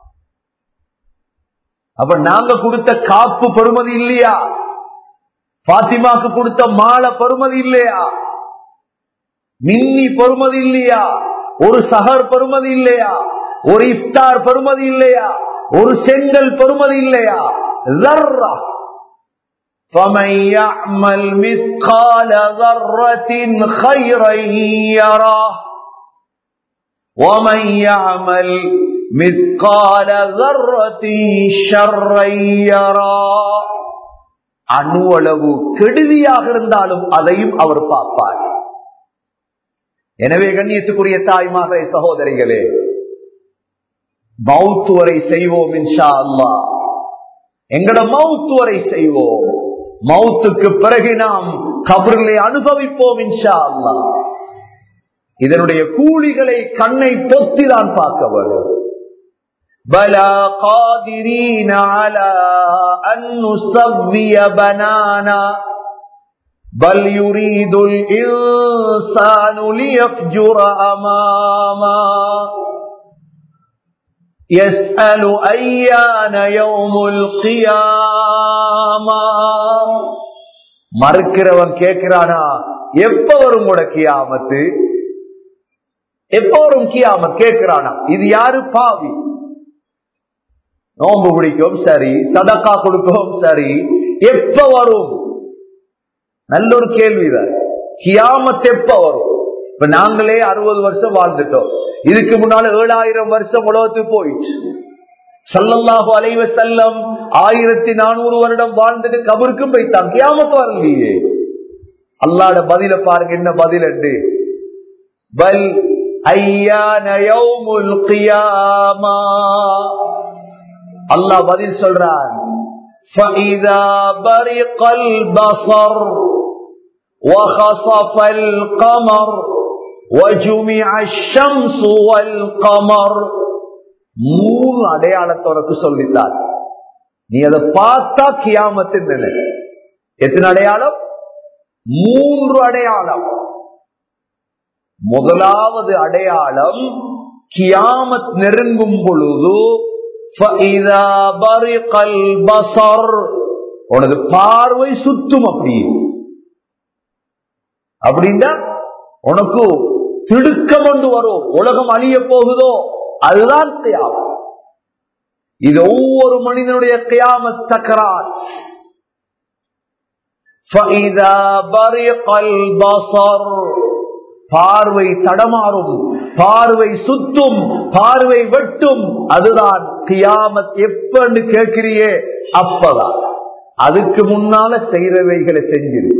அப்ப நாங்க கொடுத்த காப்பு பெருமதி இல்லையா பாத்திமாக்கு கொடுத்த மாலை பெருமதி இல்லையா மின்னி பெருமதி இல்லையா ஒரு சஹர் பெருமதி இல்லையா ஒரு இஃப்தார் பெருமதி இல்லையா ஒரு செங்கல் பெருமதி இல்லையா ذرة فمن يعمل مثقال ذرة خيرا يره ومن يعمل مثقال ذرة شرا يرى அணுவளவு கெடுதியாக இருந்தாலும் அதையும் அவர் பார்ப்பார் எனவே கண்ணியத்துக்குரிய தாய்மாக சகோதரிகளே மவுத்து வரை செய்வோம் இன்ஷா அல்லா எங்கட மவுத்து வரை செய்வோம் மவுத்துக்கு பிறகு நாம் கபர்களை அனுபவிப்போம் இன்ஷா அல்லா இதனுடைய கூலிகளை கண்ணை பொத்தி தான் பார்க்க வேண்டும் بلى قادرين على أن نسوي بنانا بل يريد الإنسان ليفجر أماما يسأل أيان يوم القيامة மறுக்கிறவன் கேட்கிறானா எப்ப வரும் கூட கியாமத்து எப்ப வரும் கியாமத் கேட்கிறானா இது யாரு பாவி நோம்பு பிடிக்கும் சரி சதக்கா கொடுக்கவும் சரி எப்ப வரும் நல்ல ஒரு கேள்விதான் கியாமத் எப்ப வரும் இப்ப நாங்களே அறுபது வருஷம் வாழ்ந்துட்டோம் இதுக்கு முன்னால ஏழாயிரம் வருஷம் உலகத்துக்கு போயிடுச்சு சல்லல்லாஹு அலைவ செல்லம் ஆயிரத்தி நானூறு வருடம் வாழ்ந்துட்டு கபருக்கும் போய்த்தான் கியாமத்து வரலையே அல்லாட பதில பாருங்க என்ன பதில் என்று பல் ஐயான யௌமுல் கியாமா அல்லாஹ் பதில் சொல்றான் فَإِذَا بَرِقَ الْبَصَرُ وَخَسَفَ الْقَمَرُ وَجُمِعَ الشَّمْسُ وَالْقَمَرُ மூணு அடையாளத்தோடக்கு சொல்லித்தார் நீ அதை பார்த்தா கியாமத்தின் நிலை எத்தனை அடையாளம் மூன்று அடையாளம் முதலாவது அடையாளம் கியாமத் நெருங்கும் பொழுது فَإِذَا بَرِقَ الْبَصَرُ உனது பார்வை சுத்தும் அப்படி அப்படின்னா உனக்கு திடுக்கம் கொண்டு வரும் உலகம் அழிய போகுதோ அதுதான் கியாமத் இது ஒவ்வொரு மனிதனுடைய கியாமத் தக்கரார் فَإِذَا بَرِقَ الْبَصَرُ பார்வை தடமாறும் பார்வை சுத்தும் பார்வை வெட்டும் அதுதான் கியாமத் எப்பன்னு கேட்கிறியே அப்பதான் அதுக்கு முன்னால செய்யறவைகளை செஞ்சிரு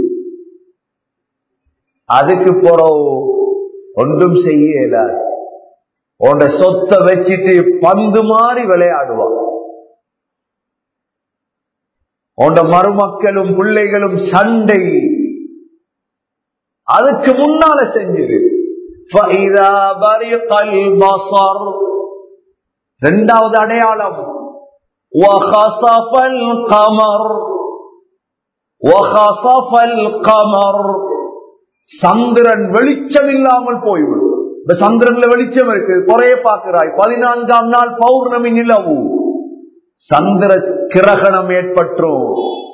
அதுக்கு போறோம் ஒன்றும் செய்யல உன்ட சொத்தை வச்சுட்டு பந்து மாறி விளையாடுவான் உண்ட மருமக்களும் பிள்ளைகளும் சண்டை அதுக்கு முன்னால செஞ்சது இரண்டாவது அடையாளம் சந்திரன் வெளிச்சம் இல்லாமல் போய்விடும் இந்த சந்திரன்ல வெளிச்சம் இருக்கு குறைய பார்க்கிறாய் பதினான்காம் நாள் பௌர்ணமி நிலவு சந்திர கிரகணம் ஏற்பற்றும்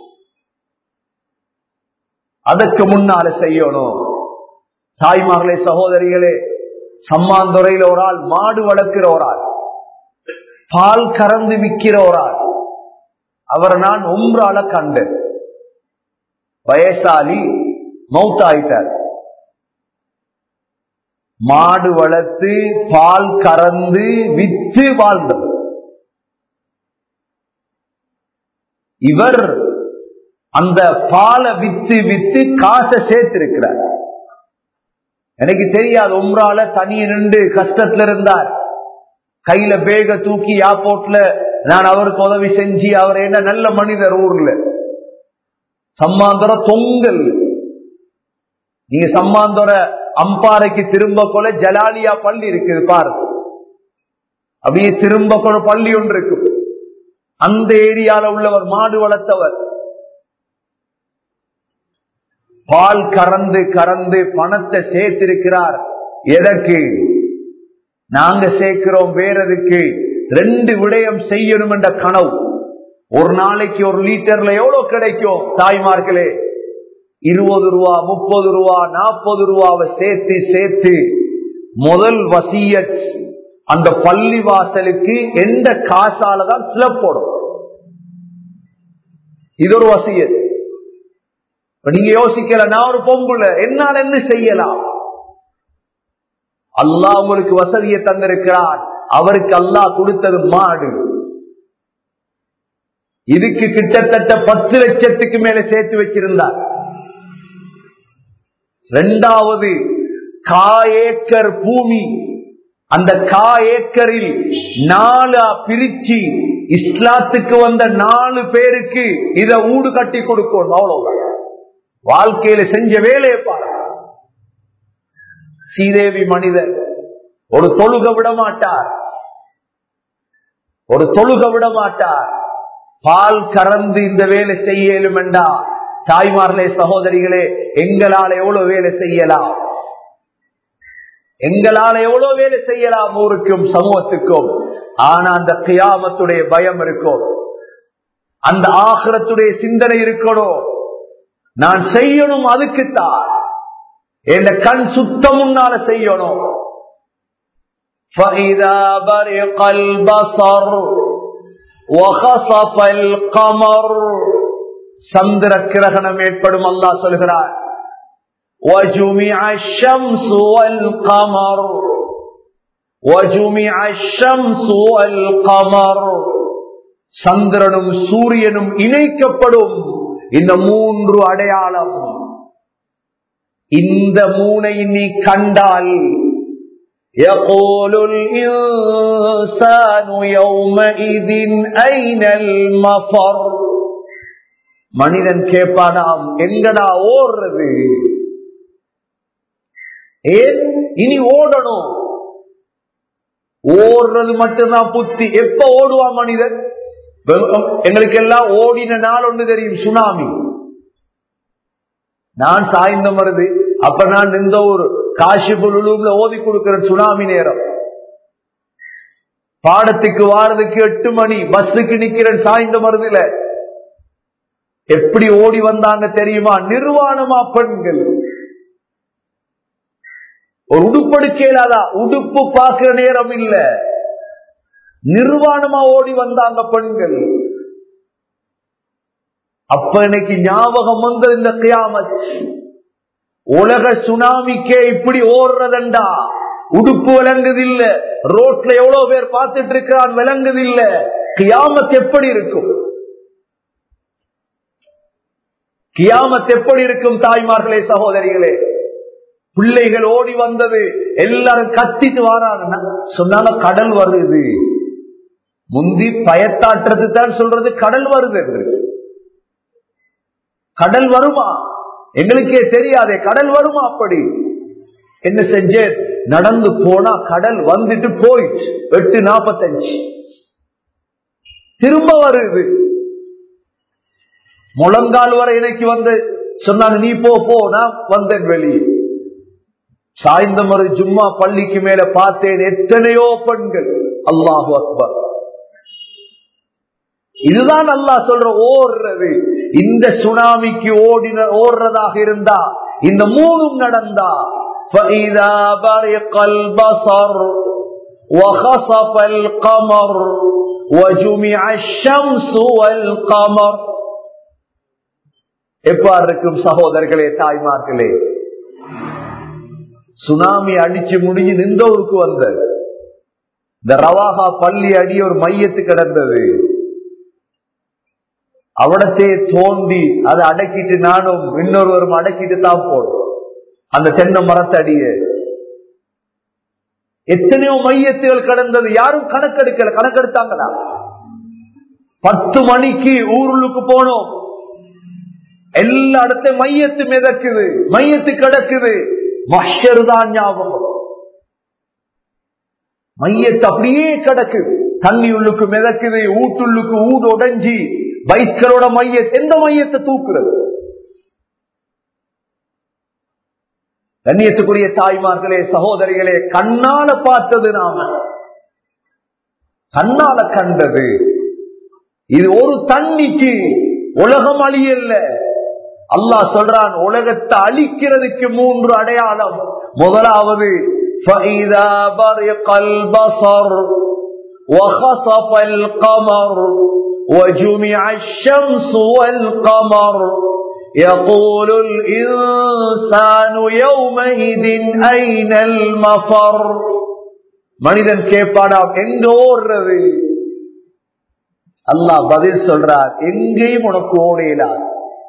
அதற்கு முன்னால செய்யணும் தாய்மார்களே சகோதரிகளே சம்மாந்துறையில ஒரு ஆள் மாடு வளர்க்கிற ஒரு ஆள் பால் கறந்து விற்கிற ஒரு ஆள் அவர் நான் உம்ரால கண்டேன் வயசாலி மௌத்தாயிட்டார் மாடு வளர்த்து பால் கறந்து வித்து வாழ்ந்தவர் இவர் அந்த பாலை வித்து வித்து காசை சேர்த்திருக்கிறார் எனக்கு தெரியாது உம்ரால தனிய நின்று கஷ்டத்துல இருந்தார் கையில பேக தூக்கி ஏர்போர்ட்ல நான் அவருக்கு உதவி செஞ்சு அவர் என்ன நல்ல மனிதர் ஊர்ல சம்மாந்தர தொங்கல் நீங்க சம்மாந்தர அம்பாறைக்கு திரும்ப கொள்ள ஜலாலியா பள்ளி இருக்குது பாருங்க அப்படியே திரும்ப கொள்ள பள்ளி ஒன்று இருக்கு அந்த ஏரியால உள்ளவர் மாடு வளர்த்தவர் பால் கறந்து கறந்து பணத்தை சேர்த்திருக்கிறார் எதற்கு நாங்க சேர்க்கிறோம் வேறதுக்கு ரெண்டு விடயம் செய்யணும் என்ற கனவு ஒரு நாளைக்கு ஒரு லிட்டர்ல எவ்வளவு கிடைக்கும் தாய்மார்களே இருபது ரூபா முப்பது ரூபா நாற்பது ரூபாவை சேர்த்து சேர்த்து முதல் வசிய அந்த பள்ளி வாசலுக்கு எந்த காசாலதான் சிலப்போடும் இது ஒரு வசியத் நீங்க யோசிக்கல நான் ஒரு பொம்புல என்னால் என்ன செய்யலாம் அல்லாஹ் உங்களுக்கு வசதியை தந்திருக்கிறார் அவருக்கு அல்லாஹ் கொடுத்தது மாடு இதுக்கு கிட்டத்தட்ட பத்து லட்சத்துக்கு மேல சேர்த்து வச்சிருந்தார் ரெண்டாவது கா ஏக்கர் பூமி அந்த கா ஏக்கரில் நாலு பிரிச்சு இஸ்லாத்துக்கு வந்த நாலு பேருக்கு இத ஊடு கட்டி கொடுக்கணும் அவ்வளவுதான் வாழ்க்கையில செஞ்ச வேலையை பாரு ஸ்ரீதேவி மனிதர் ஒரு தொழுக விட மாட்டார் ஒரு தொழுக விட மாட்டார் பால் கறந்து இந்த வேலை செய்யலும் என்றா தாய்மார்களே சகோதரிகளே எங்களால் எவ்வளவு வேலை செய்யலாம் எங்களால் எவ்வளவு வேலை செய்யலாம் ஊருக்கும் சமூகத்துக்கும் ஆனா அந்த கியாமத்துடைய பயம் இருக்கும் அந்த ஆகிரத்துடைய சிந்தனை இருக்கணும் நான் செய்யணும் அதுக்குத்தான் என் கண் சுத்தம் முன்னால செய்யணும் فَإِذَا بَرِقَ الْبَصَرُ وَخَسَفَ الْقَمَرُ சந்திர கிரகணம் ஏற்படும் அல்லா சொல்கிறார் وَجُمِعَ الشَّمْسُ وَالْقَمَرُ وَجُمِعَ الشَّمْسُ وَالْقَمَرُ சந்திரனும் சூரியனும் இணைக்கப்படும் இந்த மூன்று அடையாளம் இந்த மூனை நீ கண்டால் يقول الإنسان يومئذ أين المفر மனிதன் கேட்பானாம் எங்கடா ஓடுறது ஏன் இனி ஓடணும் ஓடுறது மட்டும்தான் புத்தி எப்ப ஓடுவான் மனிதன் எங்களுக்கு எல்லாம் ஓடின நாள் ஒன்று தெரியும் சுனாமி நான் சாய்ந்தம் வருது அப்ப நான் இந்த ஒரு காஷிபுலுல ஓதி கொடுக்கிற சுனாமி நேரம் பாடத்துக்கு வாரதுக்கு எட்டு மணி பஸ்ஸுக்கு நிக்கிறேன் சாய்ந்த மருதுல எப்படி ஓடி வந்தாங்க தெரியுமா நிர்வாணமா பெண்கள் ஒரு உடுப்படுக்க இயலாதா உடுப்பு பார்க்கிற நேரம் இல்ல நிர்வாணமா ஓடி வந்தாங்க பெண்கள் அப்ப எனக்கு ஞாபகம் வந்தது இந்த கியாமத் உலக சுனாமிக்கே இப்படி ஓடுறதண்டா உடுப்பு விளங்குதில்ல ரோட்ல எவ்வளவு பேர் பார்த்துட்டு இருக்கிறான் விளங்குதில்ல கியாமத் எப்படி இருக்கும் கியாமத் எப்படி இருக்கும் தாய்மார்களே சகோதரிகளே பிள்ளைகள் ஓடி வந்தது எல்லாரும் கத்திட்டு வராங்கன்னா சொன்னாங்க கடல் வருது முந்தி பயத்தாற்றுறது தான் சொல்றது கடல் வருது என்று கடல் வருமா எங்களுக்கே தெரியாதே கடல் வருமா அப்படி என்ன செஞ்சேன் நடந்து போனா கடல் வந்துட்டு போயிடுச்சு எட்டு நாப்பத்தஞ்சு திரும்ப வருது முழங்கால் வரை எனக்கு வந்து சொன்னாங்க நீ போ போ நான் வந்தேன் வெளியே சாய்ந்த மறு ஜும்மா பள்ளிக்கு மேல பார்த்தேன் எத்தனையோ பெண்கள் அல்லாஹு அக்பர் இதுதான் அல்லாஹ் சொல்ற ஓடுறது இந்த சுனாமிக்கு ஓடின ஓடுறதாக இருந்தா இந்த மூணும் நடந்தா فَإِذَا بَرِقَ الْبَصَرُ وَخَسَفَ الْقَمَرُ وَجُمِعَ الشَّمْسُ وَالْقَمَرُ எவ்வாறு இருக்கும் சகோதரர்களே தாய்மார்களே சுனாமி அடிச்சு முடிஞ்சு நின்றவருக்கு வந்த இந்த ரவாகா பள்ளி அடி ஒரு மையத்து கிடந்தது அவடத்தே தோண்டி அதை அடக்கிட்டு நானும் இன்னொருவரும் அடக்கிட்டு தான் போனோம் அந்த தென்னை மரத்தடிய எத்தனையோ மையத்துகள் கடந்தது யாரும் கணக்கெடுக்கல கணக்கெடுத்தாங்களா பத்து மணிக்கு ஊருளுக்கு போனோம் எல்லா இடத்த மையத்து மிதக்குது மையத்து கிடக்குது மஷர் தான் ஞாபகம் மையத்து அப்படியே கிடக்குது தண்ணி உள்ளுக்கு மிதக்குது ஊட்டுள்ளுக்கு ஊடு உடைஞ்சி பைக்களோட மைய எந்த மையத்தை தூக்குறது கண்ணியத்துக்குரிய தாய்மார்களே சகோதரிகளே கண்ணால பார்த்தது நாம கண்ணால கண்டது இது ஒரு தண்ணிக்கு உலகம் அழியல்ல அல்லாஹ் சொல்றான் உலகத்தை அழிக்கிறதுக்கு மூன்று அடையாளம் முதலாவது فَإِذَا بَرِقَ الْبَصَرُ وَخَسَفَ الْقَمَرُ وَجُمِعَ الشَّمْسُ وَالْقَمَرُ يقول الإنسان يومئذ أين المفر மனிதன் கேட்பாடாம் எங்க ஓடுறது அல்லாஹ் பதில் சொல்றார் எங்கேயும் உனக்கு ஓடையிலார்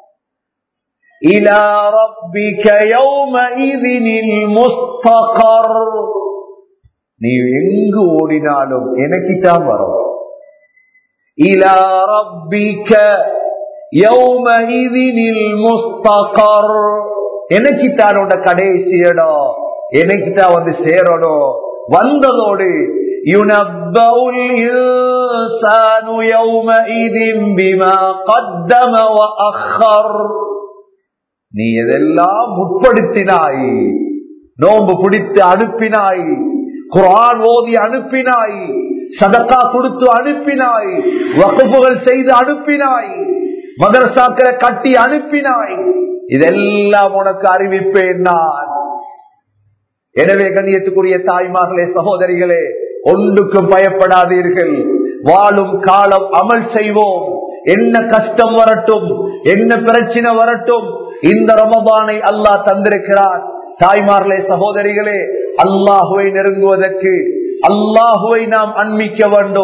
إلى ربك يومئذ المستقر நீ எங்கு ஓடினாலும் எனக்குத்தான் வரும் إلى ربك يومئذ المستقر எனக்குத்தான் உண்ட கடைசி இடம் எனக்குத்தான் வந்து சேரணும் வந்ததோடு ينبأ الإنسان يومئذ بما قدم وأخر நீ எதெல்லாம் முற்படுத்தினாய் நோன்பு பிடித்து அனுப்பினாய் குரான் ஓதி அனுப்பினாய் சதக்கா கொடுத்து அனுப்பினாய் வகுப்புகள் செய்து அனுப்பினாய் மதரசாக்களை கட்டி அனுப்பினாய் இதெல்லாம் உனக்கு அறிவிப்பேன் நான் எனவே கண்ணியத்துக்குரிய தாய்மார்களே சகோதரிகளே ஒன்றுக்கும் பயப்படாதீர்கள் வாழும் காலம் அமல் செய்வோம் என்ன கஷ்டம் வரட்டும் என்ன பிரச்சனை வரட்டும் இந்த ரமபானை அல்லாஹ் தந்திருக்கிறார் தாய்மார்களே சகோதரிகளே அல்லாஹுவை நெருங்குவதற்கு அல்லாஹுவை நாம் அன்மிக்க வேண்டும்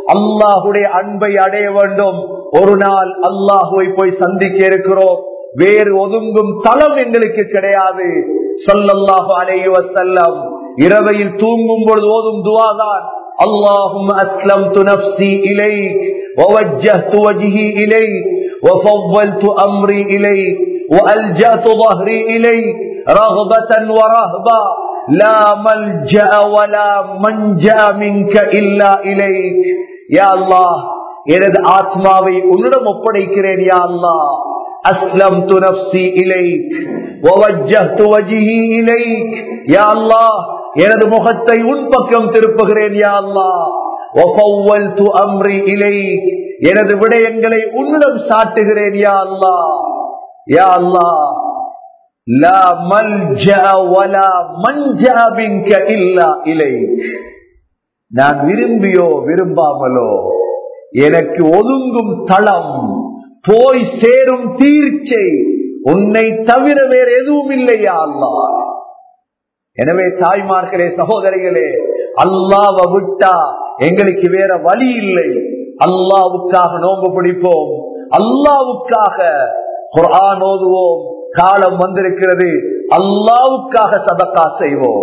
அல்லாஹுடைய அன்பை அடைய வேண்டும் ஒரு நாள் அல்லாஹுவை போய் சந்திக்க இருக்கிறோம் வேறு ஒதுங்கும் தளம் எங்களுக்கு கிடையாது சொல்லல்லாஹு அலைஹி வஸல்லம் இரவையில் தூங்கும் பொழுது ஓதும் துவாதான் اللهم أسلمت نفسي إليك ووجهت وجهي إليك وفضلت أمري إليك وألجأت ظهري إليك رغبة ورهبة لا ملجأ ولا منجأ منك إلا إليك يا الله எனது ஆத்மாவை உன்னிடம் ஒப்படைக்கிறேன் யா அல்லாஹ் أسلمت نفسي إليك ووجهت وجهي إليك يا الله எனது முகத்தை உன் பக்கம் திருப்புகிறேன் யா அல்லாஹ் وفولت أمري إليك எனது விடயங்களை உன்னிடம் சாட்டுகிறேன் யா அல்லாஹ் யா அல்லாஹ் لا ملجأ ولا منجأ منك إلا إليك நான் விரும்பியோ விரும்பாமலோ எனக்கு ஒதுங்கும் தளம் போய் சேரும் தீர்ச்சை உன்னை தவிர வேற எதுவும் இல்லையா அல்லா எனவே தாய்மார்களே சகோதரிகளே அல்லாவை விட்டா எங்களுக்கு வேற வழி இல்லை அல்லாவுக்காக நோம்பு பிடிப்போம் அல்லாவுக்காக குர்ஆன் ஓதுவோம் காலம் வந்திருக்கிறது அல்லாவுக்காக சதக்கா செய்வோம்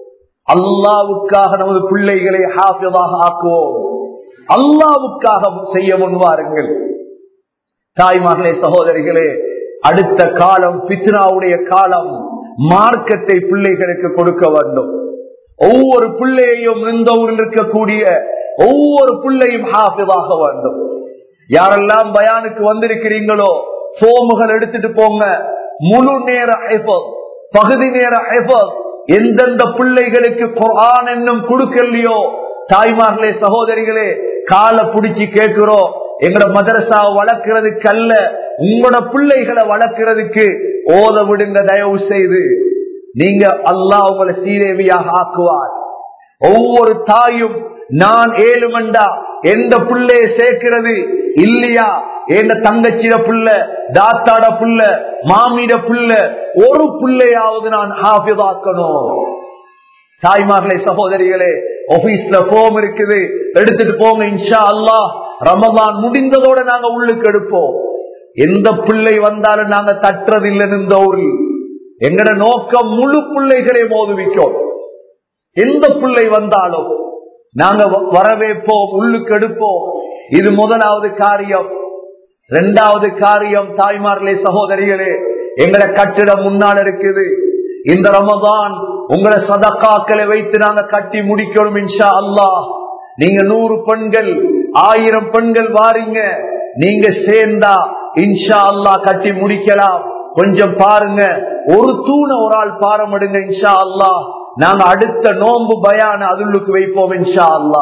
அல்லாவுக்காக நமது பிள்ளைகளை ஹாஃபிதாக ஆக்குவோம் அல்லாவுக்காக செய்ய முன்வாருங்கள் தாய்மார்களே சகோதரிகளே அடுத்த காலம் பித்னாவுடைய காலம் மார்க்கத்தை பிள்ளைகளுக்கு கொடுக்க வேண்டும் ஒவ்வொரு பிள்ளையையும் இந்த ஊரில் இருக்கக்கூடிய ஒவ்வொரு பிள்ளையும் ஹாஃபிதாக வேண்டும் யாரெல்லாம் பயானுக்கு வந்திருக்கிறீங்களோ சோமுகள் எடுத்துட்டு போங்க முழு நேர ஹைஃபர் பகுதி நேர ஹைஃபர் எந்தெந்த பிள்ளைகளுக்கு குரான் என்னும் கொடுக்கலையோ தாய்மார்களே சகோதரிகளே காலை புடிச்சு கேட்கிறோம் எங்கட மதரசா வளர்க்கறதுக்கு அல்ல உங்களோட பிள்ளைகளை வளர்க்கறதுக்கு ஓத விடுங்க தயவு செய்து நீங்க அல்லாஹ் உங்களை சீதேவியாக ஆக்குவார் ஒவ்வொரு தாயும் நான் ஏழு மண்டா எந்த பிள்ளைய சேர்க்கிறது இல்லையா எந்த தங்கச்சிட புள்ள தாத்தாட புள்ள மாமிட புள்ள ஒரு பிள்ளையாவது நான் ஹாஃபிதாக்கணும் தாய்மார்களே சகோதரிகளே ஆபீஸ்ல போம் இருக்குது எடுத்துட்டு போங்க இன்ஷா அல்லாஹ் ரமதான் முடிந்ததோட நாங்க உள்ளுக்கு எடுப்போம் எந்த பிள்ளை வந்தாலும் நாங்க தட்டுறதில்லைன்னு இந்த ஊரில் எங்கட நோக்கம் முழு பிள்ளைகளை மோதுவிக்கும் எந்த பிள்ளை வந்தாலும் நாங்க வரவேற்போம் உள்ளுக்கு எடுப்போம் இது முதலாவது காரியம் இரண்டாவது காரியம் தாய்மார்களே சகோதரிகளே எங்கட கட்டிடம் முன்னால் இருக்குது இந்த ரமதான் உங்களை சதக்காக்களை வைத்து நாங்க கட்டி முடிக்கணும் இன்ஷா அல்லாஹ் நீங்க நூறு பெண்கள் ஆயிரம் பெண்கள் வாரீங்க நீங்க சேர்ந்தா இன்ஷா அல்லா கட்டி முடிக்கலாம் கொஞ்சம் பாருங்க ஒரு தூண ஒரு ஆள் பாரமிடுங்க இன்ஷா அல்லா நாங்க அடுத்த நோன்பு பயான அதுள்ளுக்கு வைப்போம் இன்ஷா அல்லா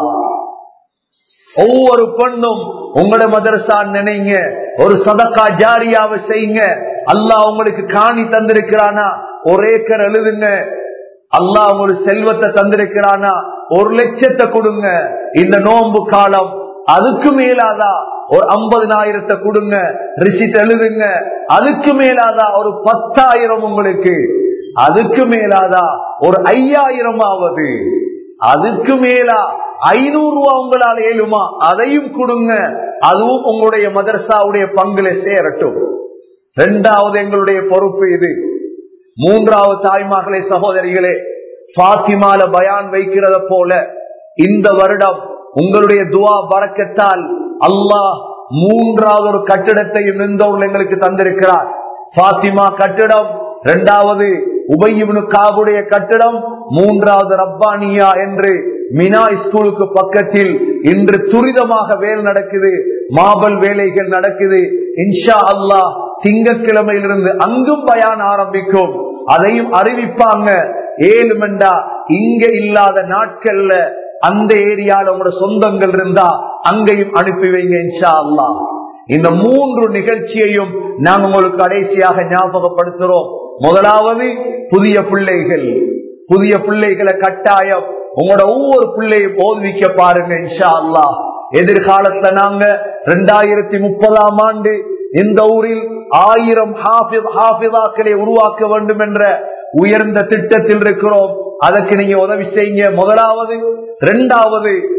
ஒவ்வொரு பெண்ணும் உங்களோட மதரசா நினைங்க ஒரு சதக்கா ஜாரியாவை செய்யுங்க அல்லாஹ் உங்களுக்கு காணி தந்திருக்கிறானா ஒரு ஏக்கர் எழுதுங்க அல்லாஹ் உங்களுக்கு செல்வத்தை தந்திருக்கிறானா ஒரு லட்சத்தை கொடுங்க இந்த நோன்பு காலம் அதுக்கு மேலாதா ஒரு ஐம்பதினாயிரத்தை கொடுங்க ரிசிட் எழுதுங்க அதுக்கு மேலாதா ஒரு பத்தாயிரம் உங்களுக்கு அதுக்கு மேலாதா ஒரு ஐயாயிரம் ஆவது அதுக்கு மேலா ஐநூறு ரூபா உங்களால் ஏழுமா அதையும் கொடுங்க அதுவும் உங்களுடைய மதரசாவுடைய பங்குல சேரட்டும் இரண்டாவது எங்களுடைய பொறுப்பு இது மூன்றாவது தாய்மார்களே சகோதரிகளே பாத்திமால பயான் வைக்கிறத போல இந்த வருடம் உங்களுடைய துவா பறக்கத்தால் அல்லாஹ் மூன்றாவது ஒரு கட்டிடத்தையும் நின்றவர்கள் எங்களுக்கு தந்திருக்கிறார் பாத்திமா கட்டிடம் இரண்டாவது உபயிபனு காவுடைய கட்டிடம் மூன்றாவது ரப்பானியா என்று மினா ஸ்கூலுக்கு பக்கத்தில் இன்று துரிதமாக வேலை நடக்குது மாபல் வேலைகள் நடக்குது இன்ஷா அல்லாஹ் திங்கக்கிழமையிலிருந்து அங்கும் பயான் ஆரம்பிக்கும் அதையும் அறிவிப்பாங்க ஏழு மண்டா இங்க இல்லாத நாட்கள்ல அந்த ஏரியால உங்களோட சொந்தங்கள் இருந்தா அங்கேயும் அனுப்பி வைங்க இன்ஷா அல்லா இந்த மூன்று நிகழ்ச்சியையும் நாங்க உங்களுக்கு கடைசியாக ஞாபகப்படுத்துறோம் முதலாவது புதிய பிள்ளைகள் புதிய பிள்ளைகளை கட்டாயம் உங்களோட ஒவ்வொரு பிள்ளையும் ஓதுவிக்க பாருங்க இன்ஷா அல்லா எதிர்காலத்துல நாங்க ரெண்டாயிரத்தி முப்பதாம் ஆண்டு இந்த ஊரில் ஆயிரம் ஹாஃபிதாக்களை உருவாக்க வேண்டும் என்ற உயர்ந்த திட்டத்தில் இருக்கிறோம் அதற்கு நீங்க உதவி செய்யுங்க முதலாவது இரண்டாவது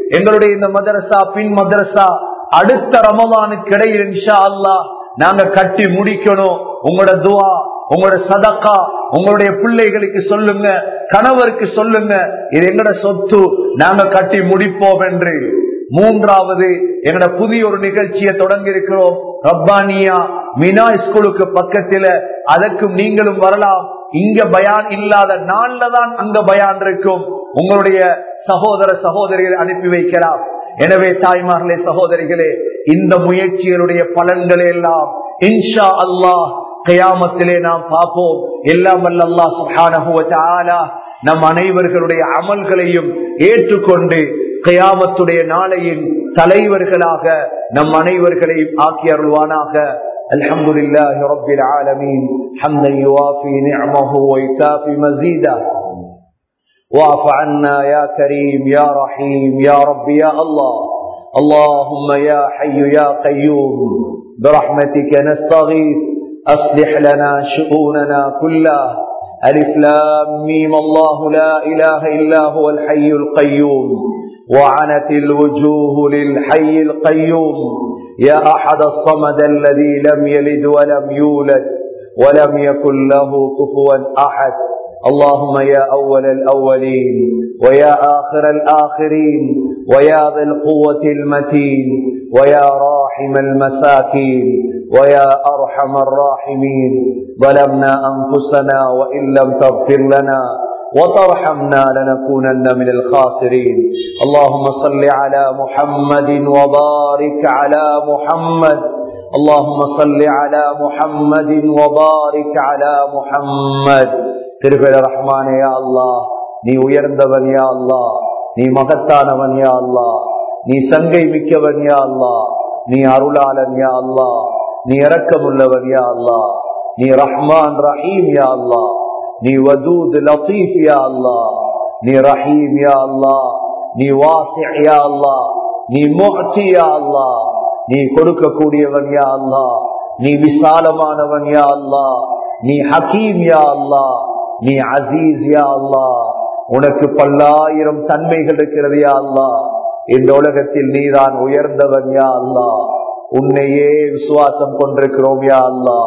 எங்களுடைய இந்த மதரசா பின் மதரசா அடுத்த ரமலானுக்கு இடையில் இன்ஷா அல்லாஹ் நாங்க கட்டி முடிக்கணும் உங்களோட துவா உங்களோட சதக்கா உங்களுடைய பிள்ளைகளுக்கு சொல்லுங்க கணவருக்கு சொல்லுங்க இது எங்கட சொத்து நாங்க கட்டி முடிப்போம் என்று மூன்றாவது எங்கட புதிய ஒரு நிகழ்ச்சியை தொடங்கி இருக்கிறோம் ரப்பானியா மினா ஸ்கூலுக்கு பக்கத்துல அதற்கும் நீங்களும் வரலாம் இங்க பயான் இல்லாத நாள்ல தான் அங்க பயான் இருக்கும் உங்களுடைய சகோதர சகோதரிகளை அனுப்பி வைக்கலாம் எனவே தாய்மார்களே சகோதரிகளே இந்த முயற்சிகளுடைய பலன்களை எல்லாம் இன்ஷா அல்லாஹ் கயாமத்திலே நாம் பார்ப்போம் எல்லாம் வல்ல அல்லாஹ் சுப்ஹானஹு வ தஆலா நம் அனைவர்களுடைய அமல்களையும் ஏற்றுக்கொண்டு கயாமத்துடைய நாளையின் தலைவர்களாக நம் அனைவர்களையும் ஆக்கி அருள்வானாக الحمد لله رب العالمين حمدا يوافي نعمه ويكافي مزيده واعف عنا يا كريم يا رحيم يا رب يا الله اللهم يا حي يا قيوم برحمتك نستغيث أصلح لنا شؤوننا كلها ألف لام ميم الله لا إله إلا هو الحي القيوم وعنت الوجوه للحي القيوم يا أحد الصمد الذي لم يلد ولم يولد ولم يكن له كفوا أحد اللهم يا أول الأولين ويا آخر الآخرين ويا ذا القوة المتين ويا راحم المساكين ويا أرحم الراحمين ظلمنا أنفسنا وإن لم تغفر لنا وترحمنا لنكونن من الخاسرين اللهم صل على محمد وبارك على محمد اللهم صل على محمد وبارك على محمد திருபெர ரஹ்மானே யா அல்லா நீ உயர்ந்தவன் யா அல்லா நீ மகத்தானவன் யா அல்லா நீ சங்கை மிக்கவன் யா அல்லா நீ அருளாளன் யா அல்லா நீ இரக்கமுள்ளவன் யா அல்லா நீ ரஹ்மான் ரஹீம் யா அல்லா நீ வதூத் லத்தீப் யா அல்லா நீ ரஹீம் யா அல்லா நீ வாசி யா அல்லா நீ முஹ்தி யா அல்லா நீ கொடுக்கக்கூடியவன் யா அல்லா நீ விசாலமானவன் யா அல்லா நீ ஹக்கீம் யா அல்லா நீ அசீஸ் யா அல்லா உனக்கு பல்லாயிரம் தன்மைகள் இருக்கிறது யா அல்லா இந்த உலகத்தில் நீதான் உயர்ந்தவன் யா அல்லா உன்னையே விசுவாசம் கொண்டிருக்கிறோம் யா அல்லா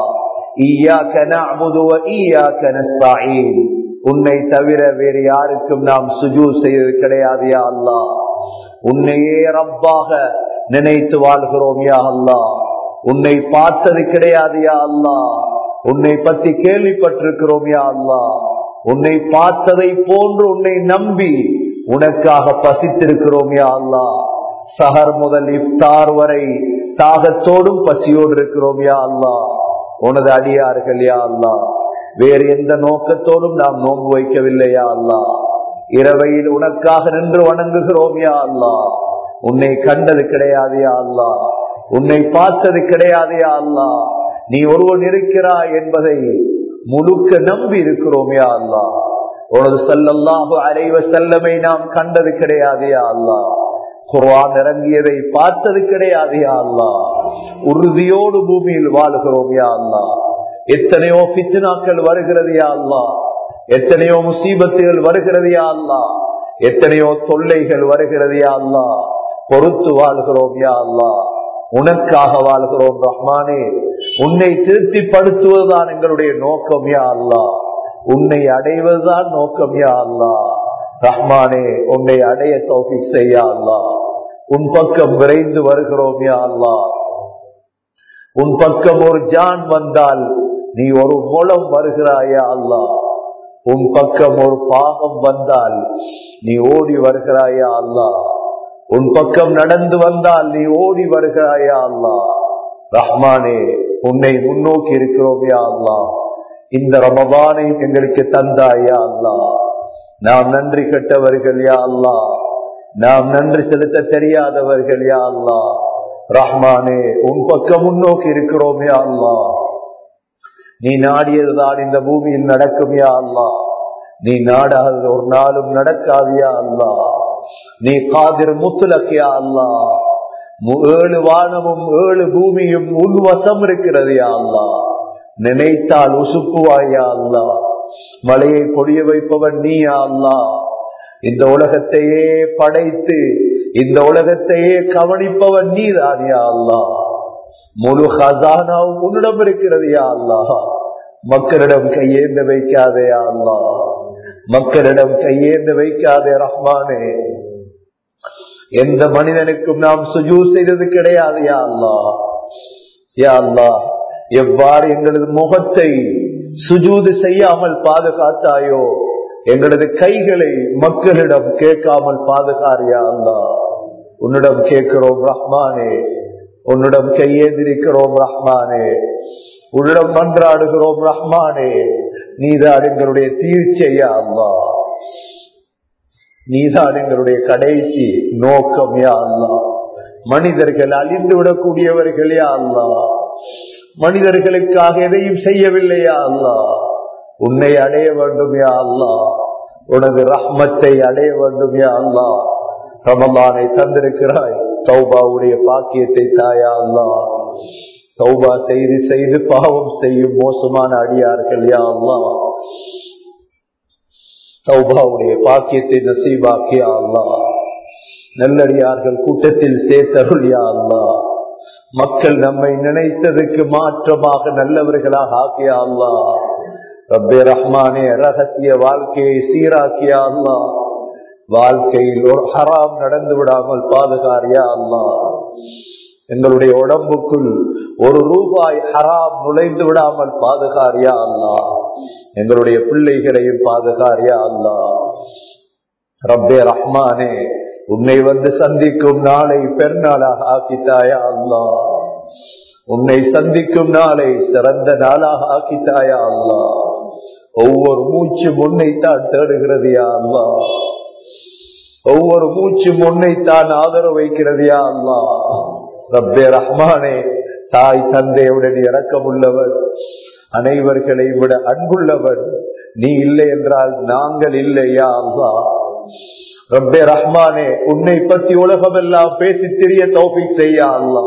உன்னை தவிர வேறு யாருக்கும் நாம் சுஜூ செய்வது கிடையாது யா அல்லா உன்னையே ரப்பாக நினைத்து வாழ்கிறோம் யா அல்லா உன்னை பார்த்தது கிடையாது யா அல்லா உன்னை பற்றி கேள்விப்பட்டிருக்கிறோம் யா அல்லா உன்னை பார்த்ததை போன்று உன்னை நம்பி உனக்காக பசித்திருக்கிறோம் யா அல்லா சஹர் முதல் இஃப்தார் வரை தாகத்தோடும் பசியோடு இருக்கிறோம் யா அல்லா உனது அடியார்கள் யா அல்லா வேறு எந்த நோக்கத்தோடும் நாம் நோன்பு வைக்கவில்லையா அல்லா இரவையில் உனக்காக நின்று வணங்குகிறோம் யா அல்லா உன்னை கண்டது கிடையாது யா அல்லா உன்னை பார்த்தது கிடையாது யா அல்லா நீ ஒருவன் இருக்கிறாய் என்பதை முழுக்க நம்பி இருக்கிறோம் யா அல்லா உனது செல்லல்லாஹு அலைவ செல்லமை நாம் கண்டது கிடையாது யா அல்லா குர்ஆன் இறங்கியதை பார்த்தது கிடையாது யா அல்லா உறுதியோடு பூமியில் வாழுகிறோம் யா அல்லா எத்தனையோ பித்னாக்கள் வருகிறது யா அல்லா எத்தனையோ முசீபத்துகள் வருகிறது யா அல்லா எத்தனையோ தொல்லைகள் வருகிறது யா அல்லா பொறுத்து வாழ்கிறோம் யா அல்லா உனக்காக வாழ்கிறோம் ரஹ்மானே உன்னை திருப்திப்படுத்துவதுதான் எங்களுடைய நோக்கம் யா அல்லா உன்னை அடைவதுதான் நோக்கம் யா அல்லா ரஹ்மானே உன்னை அடைய தோப்பி செய்ய அல்லா உன் பக்கம் விரைந்து வருகிறோம் யா அல்லா உன் பக்கம் ஒரு ஜான் வந்தால் நீ ஒரு மூலம் வருகிறாயா அல்லா உன் பக்கம் ஒரு பாகம் வந்தால் நீ ஓடி வருகிறாயா அல்லா உன் பக்கம் நடந்து வந்தால் நீ ஓடி வருகிறாயா அல்லா ரஹ்மானே உன்னை முன்னோக்கி இருக்கிறோம் யா அல்லா இந்த ரமபானை எங்களுக்கு தந்தாயா அல்லா நாம் நன்றி கெட்டவர்கள் யா அல்லா நாம் நன்றி செலுத்த தெரியாதவர்கள் யா அல்லா ரஹ்மானே உன் பக்கம் முன்னோக்கி இருக்கிறோம் யா அல்லா நீ நாடியதுதான் இந்த பூமியில் நடக்கும் யா அல்லா நீ நாடாதது ஒரு நாளும் நடக்காது யா அல்லா நீ காதிர் முத்துலக் யா அல்லா ஏழு வானமும் ஏழு பூமியும் உன் வசம் இருக்கிறது யா அல்லா நினைத்தால் உசுப்புவாயா அல்லா மழையை பொழிய வைப்பவன் நீ அல்லா இந்த உலகத்தையே படைத்து இந்த உலகத்தையே கவனிப்பவன் நீதான் யா அல்லா முழு ஹசானாவும் உன்னிடம் இருக்கிறது யா அல்லா மக்களிடம் கையேந்து வைக்காதே யா அல்லா மக்களிடம் கையேந்து வைக்காதே ரஹ்மானே எந்த மனிதனுக்கும் நாம் சுஜூ செய்தது கிடையாது யா அல்லா யா அல்லா எவ்வாறு எங்களது முகத்தை சுஜூது செய்யாமல் பாதுகாத்தாயோ எங்களது கைகளை மக்களிடம் கேட்காமல் பாதுகாரியா அல்லா உன்னிடம் கேட்கிறோம் ரஹ்மானே உன்னிடம் கையேந்திருக்கிறோம் ரஹ்மானே உன்னிடம் மன்றாடுகிறோம் ரஹ்மானே நீதான் எங்களுடைய தீர்ச்சையா அல்லா நீதான் எங்களுடைய கடைசி நோக்கம் யா அல்லா மனிதர்கள் அழிந்து விடக்கூடியவர்கள் யா அல்லா மனிதர்களுக்காக எதையும் செய்யவில்லையா அல்லா உன்னை அடைய வேண்டும் யா அல்லா உனது ரஹ்மத்தை அடைய வேண்டும் யா அல்லா ரமலானை தந்திருக்கிறாய் தௌபாவுடைய பாக்கியத்தை தாயா அல்லா தௌபா செய்து செய்து பாவம் செய்யும் மோசமான அடியார்கள் யா அல்லா தௌபாவுடைய பாக்கியத்தை நசீபாக்கியா அல்லா நல்லடியார்கள் கூட்டத்தில் சேர்த்தருள் யா அல்லா மக்கள் நம்மை நினைத்ததுக்கு மாற்றமாக நல்லவர்களாக ஆக்கியா அல்லா ரப்பே ரஹ்மானே ரகசிய வாழ்க்கையை சீராக்கியா அல்லா வாழ்க்கையில் ஒரு ஹராம் நடந்து விடாமல் பாதுகாரியா அல்லா எங்களுடைய உடம்புக்குள் ஒரு ரூபாய் ஹராம் நுழைந்து விடாமல் பாதுகாரியா அல்லா எங்களுடைய பிள்ளைகளையும் பாதுகாரியா அல்லா ரப்பே ரஹ்மானே உன்னை வந்து சந்திக்கும் நாளை பெருநாளாக ஆக்கித்தாயா அல்லா உன்னை சந்திக்கும் நாளை சிறந்த நாளாக ஆக்கித்தாயா அல்லா ஒவ்வொரு மூச்சும் உன்னைத்தான் தேடுகிறது யா அல்லா ஒவ்வொரு மூச்சும் உன்னைத்தான் ஆதரவு வைக்கிறது யா அல்லா ரப்பே ரஹ்மானே தாய் தந்தையுடன் இறக்கமுள்ளவர் அனைவர்களை விட அன்புள்ளவர் நீ இல்லை என்றால் நாங்கள் இல்லையா அல்லா ரப்பே ரஹ்மானே உன்னை பத்தி உலகமெல்லாம் பேசி தெரிய தௌபிக் செய்ய அல்லா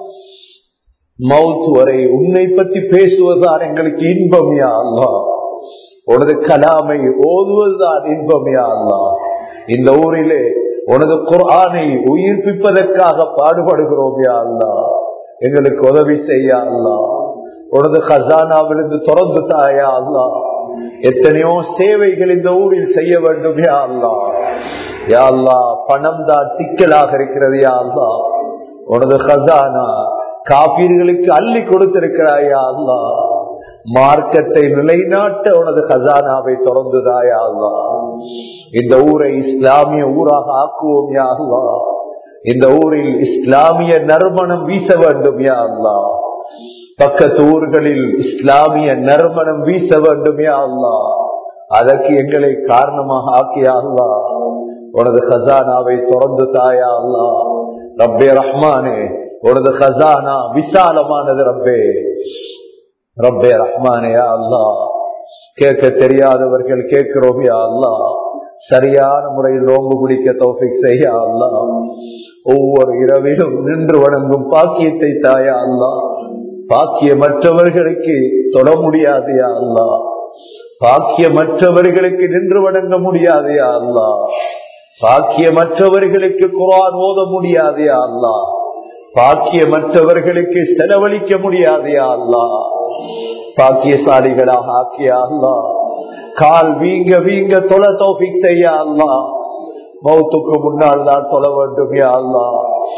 மவுத் வரை உன்னை பத்தி பேசுவதுதான் எங்களுக்கு இன்பம் யா அல்லா உனது கலாமை ஓதுவதுதான் இன்பம் யா அல்லா இந்த ஊரிலே உனது குரானை உயிர்ப்பிப்பதற்காக பாடுபடுகிறோம் யா அல்லா எங்களுக்கு உதவி செய்ய அல்லா உனது ஹசானாவிலிருந்து தொடர்ந்து தாயா அல்லா எத்தனையோ சேவைகள் இந்த ஊரில் செய்ய வேண்டும் யா அல்லா யா அல்லா பணம் தான் சிக்கலாக இருக்கிறது யா அல்லா உனது ஹசானா காப்பீர்களுக்கு அள்ளி கொடுத்திருக்கிறாயா அல்லா மார்க்கத்தை நிலைநாட்ட உனது ஹசானாவை திறந்துதாயா அல்லா இந்த ஊரை இஸ்லாமிய ஊராக ஆக்குவோம் யா அல்லா இந்த ஊரில் இஸ்லாமிய நறுமணம் வீச வேண்டும் யா அல்லா பக்கத்து ஊர்களில் இஸ்லாமிய நறுமணம் வீச வேண்டும் யா அல்லா அதற்கு எங்களை காரணமாக ஆக்கியா அல்லா உனது ஹசானாவை திறந்து தாயா அல்லா ரப்பே ரஹ்மானே உனது ஹசானா விசாலமானது ரப்பே ரப்பே ரஹ்மானே யா அல்லா கேட்க தெரியாதவர்கள் கேட்கிறோம் யா அல்லா சரியான முறையில் நோம்பு குடிக்க தௌஃபிக் செய்ய அல்லா ஒவ்வொரு இரவிலும் நின்று வணங்கும் பாக்கியத்தை தாயா அல்லா பாக்கியமற்றவர்களுக்கு தொட முடியாது யா அல்லா பாக்கியமற்றவர்களுக்கு நின்று வணங்க முடியாது யா அல்லா பாக்கியமற்றவர்களுக்கு குரான் ஓத முடியாது யா அல்லா பாக்கியமற்றவர்களுக்கு செலவழிக்க முடியாது யா அல்லா பாக்கியசாலிகளாக ஆக்கியா அல்லா கால் வீங்க வீங்க தொலை தோபிக் செய்ய அல்லா மௌத்துக்கு முன்னால் தான் தொலை வேண்டும் யா அல்லா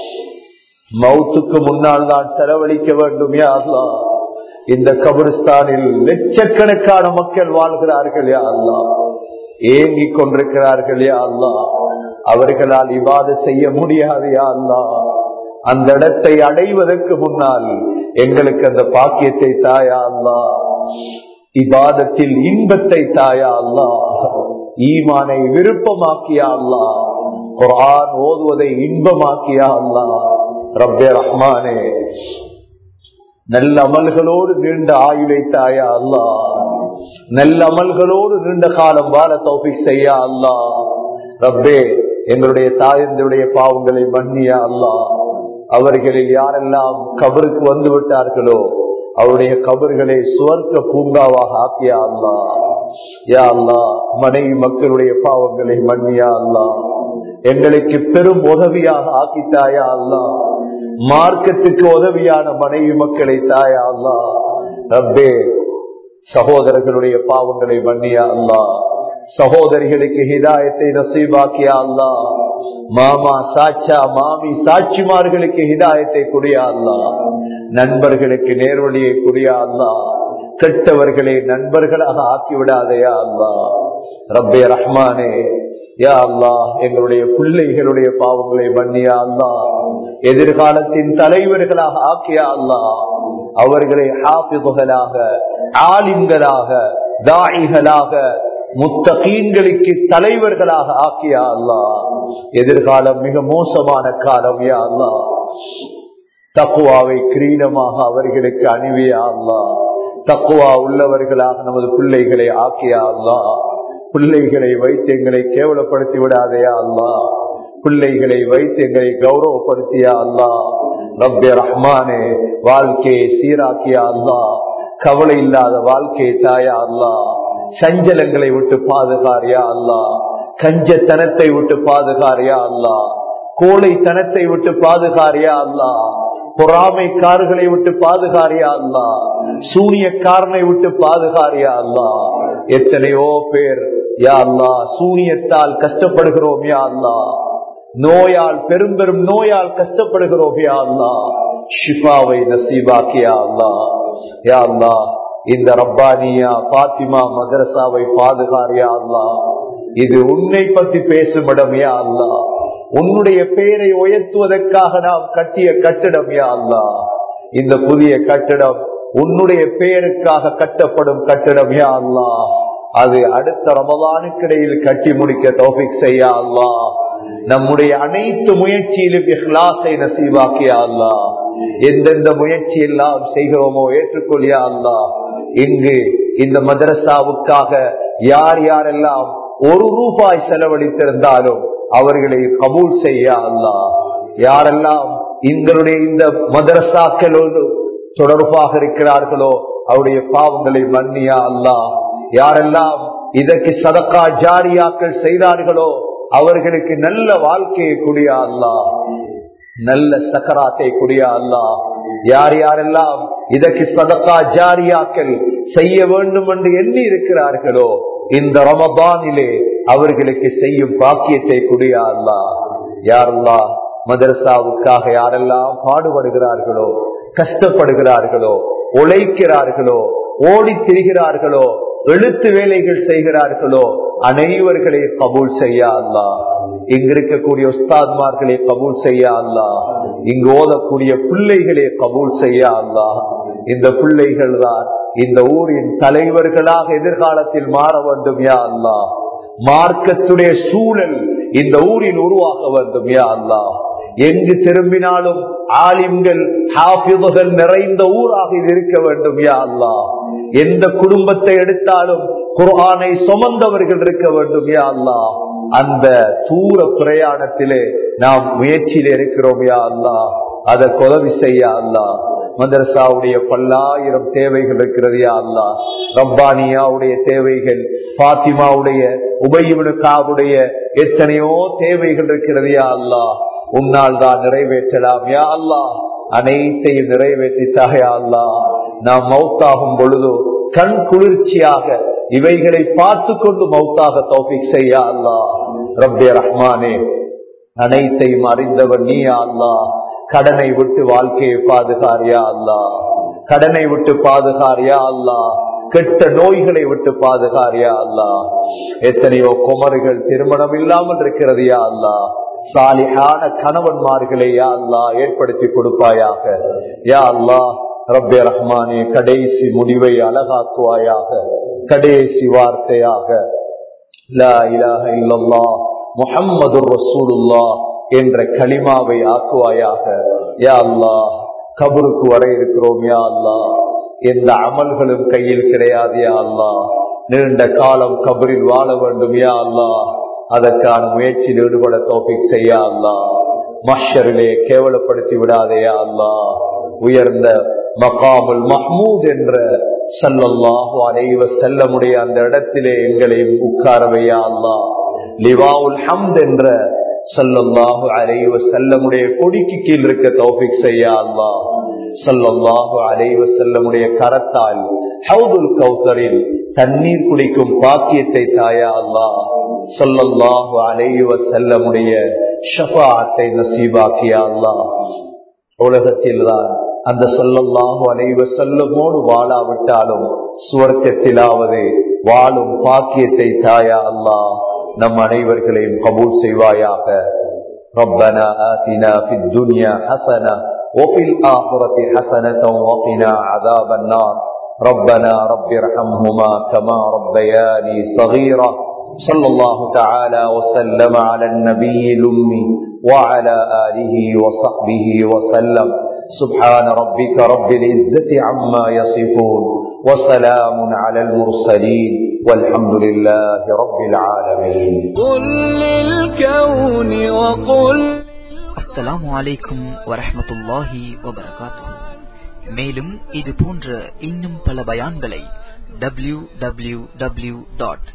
மௌத்துக்கு முன்னால் தான் செலவழிக்க வேண்டும் யா அல்லா இந்த கபரிஸ்தானில் லட்சக்கணக்கான மக்கள் வாழ்கிறார்கள் யா அல்லா ஏங்கிக் கொண்டிருக்கிறார்கள் யா அல்லா அவர்களால் இவ்வாறு செய்ய முடியாது யா அல்லா அந்த இடத்தை அடைவதற்கு முன்னால் எங்களுக்கு அந்த பாக்கியத்தை தாயா அல்லா இபாதத்தில் இன்பத்தை தாயா அல்லா ஈமானை விருப்பமாக்கியா அல்லா குரான் ஓதுவதை இன்பமாக்கியா அல்லா ரப்பே ரஹ்மானே நல்ல அமல்களோடு நீண்ட ஆயுளை தாயா அல்லா நல்ல அமல்களோடு நீண்ட காலம் வாழ தௌபிக் செய்யா அல்லா ரப்பே எங்களுடைய தாயந்தருடைய பாவங்களை மன்னியா அல்லா அவர்களில் யாரெல்லாம் கபருக்கு வந்து விட்டார்களோ அவருடைய கபர்களை சுவர்க்க பூங்காவாக ஆக்கியா அல்லா யா அல்லா மனைவி மக்களுடைய பாவங்களை மன்னியா அல்லா எங்களுக்கு பெரும் உதவியாக ஆக்கித்தாயா அல்லா மார்க்கத்துக்கு உதவியான மனைவி மக்களை தாயா அல்லா ரப்பே சகோதரர்களுடைய பாவங்களை மன்னியா அல்லா சகோதரிகளுக்கு ஹிதாயத்தை நசீபாக்கியா அல்லா மாமா சாச்சா மாமி சாட்சிமார்களுக்கு ஹிதாயத்தை குடியா அல்லா நண்பர்களுக்கு நேர்வழியை குடியா அல்லா கெட்டவர்களை நண்பர்களாக ஆக்கிவிடாதையா அல்லா ரப்பே ரஹ்மானே யா அல்லா எங்களுடைய பிள்ளைகளுடைய பாவங்களை மன்னியா அல்லா எதிர்காலத்தின் தலைவர்களாக ஆக்கியா அல்லா அவர்களை ஹாபிபுகளாக ஆலிம்களாக தாயிகளாக முத்தகீன்களுக்கு தலைவர்களாக ஆக்கியா அல்லா எதிர்காலம் மிக மோசமான காலம் யா அல்லா தக்குவாவை கிரீடமாக அவர்களுக்கு அணிவியா அல்லா தக்குவா உள்ளவர்களாக நமது பிள்ளைகளை ஆக்கியா அல்லா பிள்ளைகளை வைத்து எங்களை கேவலப்படுத்தி விடாதையா அல்லா பிள்ளைகளை வைத்து எங்களை கௌரவப்படுத்தியா அல்லா ரப்ய ரஹ்மானே வாழ்க்கையை சீராக்கியா அல்லா கவலை இல்லாத வாழ்க்கையை தாயா அல்லா சஞ்சலங்களை விட்டு பாதுகாரியா அல்லா கஞ்சத்தனத்தை விட்டு பாதுகாரியா அல்லா கோழைத்தனத்தை விட்டு பாதுகாரியா அல்லா பொறாமைக்காரர்களை விட்டு பாதுகாரியா அல்லா சூனியக்காரனை விட்டு பாதுகாரியா அல்லா எத்தனையோ பேர் யா அல்லா சூனியத்தால் கஷ்டப்படுகிறோம் யா அல்லா நோயால் பெரும் பெரும் நோயால் கஷ்டப்படுகிறோம் யா அல்லா ஷிஃபாவை நசீபாக்கியா அல்லா யா அல்லா இந்த ரப்பானியா பாத்திமா மதரசாவை பாதுகாரியா அல்லா இது உன்னை பத்தி பேசும் இடம் யா அல்லா உன்னுடைய பெயரை உயர்த்துவதற்காக நாம் கட்டிய கட்டிடம் யா அல்லா இந்த புதிய கட்டிடம் உன்னுடைய பெயருக்காக கட்டப்படும் கட்டிடம் யா அல்லா அது அடுத்த ரமதானுக்கிடையில் கட்டி முடிக்க தோபிக் செய்யா அல்லா நம்முடைய அனைத்து முயற்சியிலும் இஹ்லாசை நசீவாக்கியா அல்லா எந்தெந்த முயற்சி எல்லாம் செய்கிறோமோ ஏற்றுக்கொள்ளியா அல்லா இங்கு இந்த மதரசாவுக்காக யார் யாரெல்லாம் ஒரு ரூபாய் செலவழித்திருந்தாலும் அவர்களை கபூல் செய்ய அல்லா யாரெல்லாம் எங்களுடைய இந்த மதரசாக்களோடு தொடர்பாக இருக்கிறார்களோ அவருடைய பாவங்களை மன்னியா அல்லா யாரெல்லாம் இதற்கு சதக்கா ஜாரியாக்கள் செய்தார்களோ அவர்களுக்கு நல்ல வாழ்க்கையை குடியா அல்லா நல்ல சக்கராத்தை குடியா அல்லா யார் யாரெல்லாம் இதற்கு சதக்கா ஜாரியாக்கள் செய்ய வேண்டும் என்று எண்ணி இருக்கிறார்களோ இந்த ரமபானிலே அவர்களுக்கு செய்யும் பாக்கியத்தை குடியா அல்லா யாரெல்லா மதரசாவுக்காக யாரெல்லாம் பாடுபடுகிறார்களோ கஷ்டப்படுகிறார்களோ உழைக்கிறார்களோ ஓடி திரிகிறார்களோ எழுத்து வேலைகள் செய்கிறார்களோ அனைவர்களை கபூல் செய்ய அல்லா இங்க இருக்கக்கூடிய உஸ்தாத்மார்களை கபூல் செய்ய அல்லா இங்கு ஓதக்கூடிய பிள்ளைகளை கபூல் செய்ய அல்லா இந்த பிள்ளைகள் தான் இந்த ஊரின் தலைவர்களாக எதிர்காலத்தில் மாற வேண்டும் யா அல்லா மார்க்கத்துடைய சூழல் இந்த ஊரில் உருவாக வேண்டும் யா அல்லா எங்கு திரும்பினாலும் ஆலிம்கள் ஹாஃபிதுகள் நிறைந்த ஊராக இது இருக்க வேண்டும் யா அல்லா எந்த குடும்பத்தை எடுத்தாலும் குர்ஆனை சுமந்தவர்கள் இருக்க வேண்டும் யா அல்லா அந்த தூர பிரயாணத்திலே நாம் முயற்சியில இருக்கிறோம் யா அல்லா அதை கொதவி செய்ய அல்லா மதரசாவுடைய பல்லாயிரம் தேவைகள் இருக்கிறது யா அல்லா ரப்பானியாவுடைய தேவைகள் பாத்திமாவுடைய உபயுனுக்காவுடைய எத்தனையோ தேவைகள் இருக்கிறது யா அல்லா உன்னால் தான் நிறைவேற்றலாம் யா அல்லா அனைத்தையும் நிறைவேற்றித்தாக யா அல்லா நாம் மௌத்தாகும் பொழுது கண் குளிர்ச்சியாக இவைகளை பார்த்து கொண்டு மௌத்தாக தௌபிக் செய்ய அல்லா ரப்பே ரஹ்மானே அனைத்தையும் அறிந்தவர் நீ அல்லா கடனை விட்டு வாழ்க்கையை பாதுகாரியா அல்லா கடனை விட்டு பாதுகாரியா அல்லா கெட்ட நோய்களை விட்டு பாதுகாரியா அல்லா எத்தனையோ குமர்கள் திருமணம் இல்லாமல் இருக்கிறது யா அல்லா சாலிஹான கணவன்மார்களை யா அல்லா ஏற்படுத்தி கொடுப்பாயாக யா அல்லா ரப்பே ரஹ்மானே கடைசி முடிவை அழகாக்குவாயாக கடைசி வார்த்தையாக லா இலாஹ இல்லல்லா முஹம்மது ரசூலுல்லா என்ற களிமாவை ஆக்குவாயாக யா அல்லா கபருக்கு வர இருக்கிறோம் யா அல்லா எந்த அமல்களும் கையில் கிடையாது யா அல்லா நீண்ட காலம் கபரில் வாழ வேண்டும் யா அல்லா அதற்கான முயற்சியில் ஈடுபட தோப்பிக் செய்ய அல்லா மஷரிலே கேவலப்படுத்தி விடாதேயா அல்லா உயர்ந்த மகாமுல் மஹ்மூத் என்ற சல்லல்லாஹு அலைவ செல்லமுடைய அந்த இடத்திலே எங்களை உட்கார வையா அல்லா லிவாவுல் ஹம்த் என்ற சல்லல்லாஹு அலைவ செல்லமுடைய கொடிக்கு கீழ் இருக்க தௌஃபிக் செய்யா அல்லா சல்லல்லாஹு அலைவ செல்லமுடைய கரத்தால் ஹவுதுல் கௌசரில் தண்ணீர் குடிக்கும் பாக்கியத்தை தாயா அல்லா சொல்லல்லாஹு அலைவ செல்லமுடைய ஷபாத்தை நசீபாக்கியா அல்லா உலகத்தில் தான் அந்த சொல்லல்லாஹு அலைவ செல்லமோடு வாழாவிட்டாலும் சுவர்க்கத்திலாவது வாழும் பாக்கியத்தை தாயா அல்லா நம் அனைவர்களையும் கபூல் செய்வாயாக ربنا آتنا في الدنيا حسنة وفي الآخرة حسنة وقنا عذاب النار ربنا رب ارحمهما كما ربياني صغيرا صلى الله تعالى وسلم على النبي الأمي وعلى آله وصحبه وسلم سبحان ربك رب العزة عما يصفون وسلام على المرسلين والحمد لله رب العالمين قل للكون وقل அஸ்ஸலாமு அலைக்கும் வரஹ்மத்துல்லாஹி வபரகாத்துஹு மேலும் இது போன்ற இன்னும் பல பயான்களை டபிள்யூ டபிள்யூ டபிள்யூ டாட்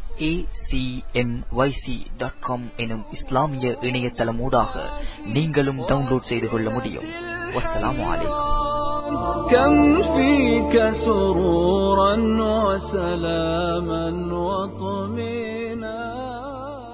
எனும் இஸ்லாமிய இணையதளமூடாக நீங்களும் டவுன்லோட் செய்து கொள்ள முடியும் வஸ்ஸலாமு அலைக்கும் كم فيك سرورا وسلاما وطمئنا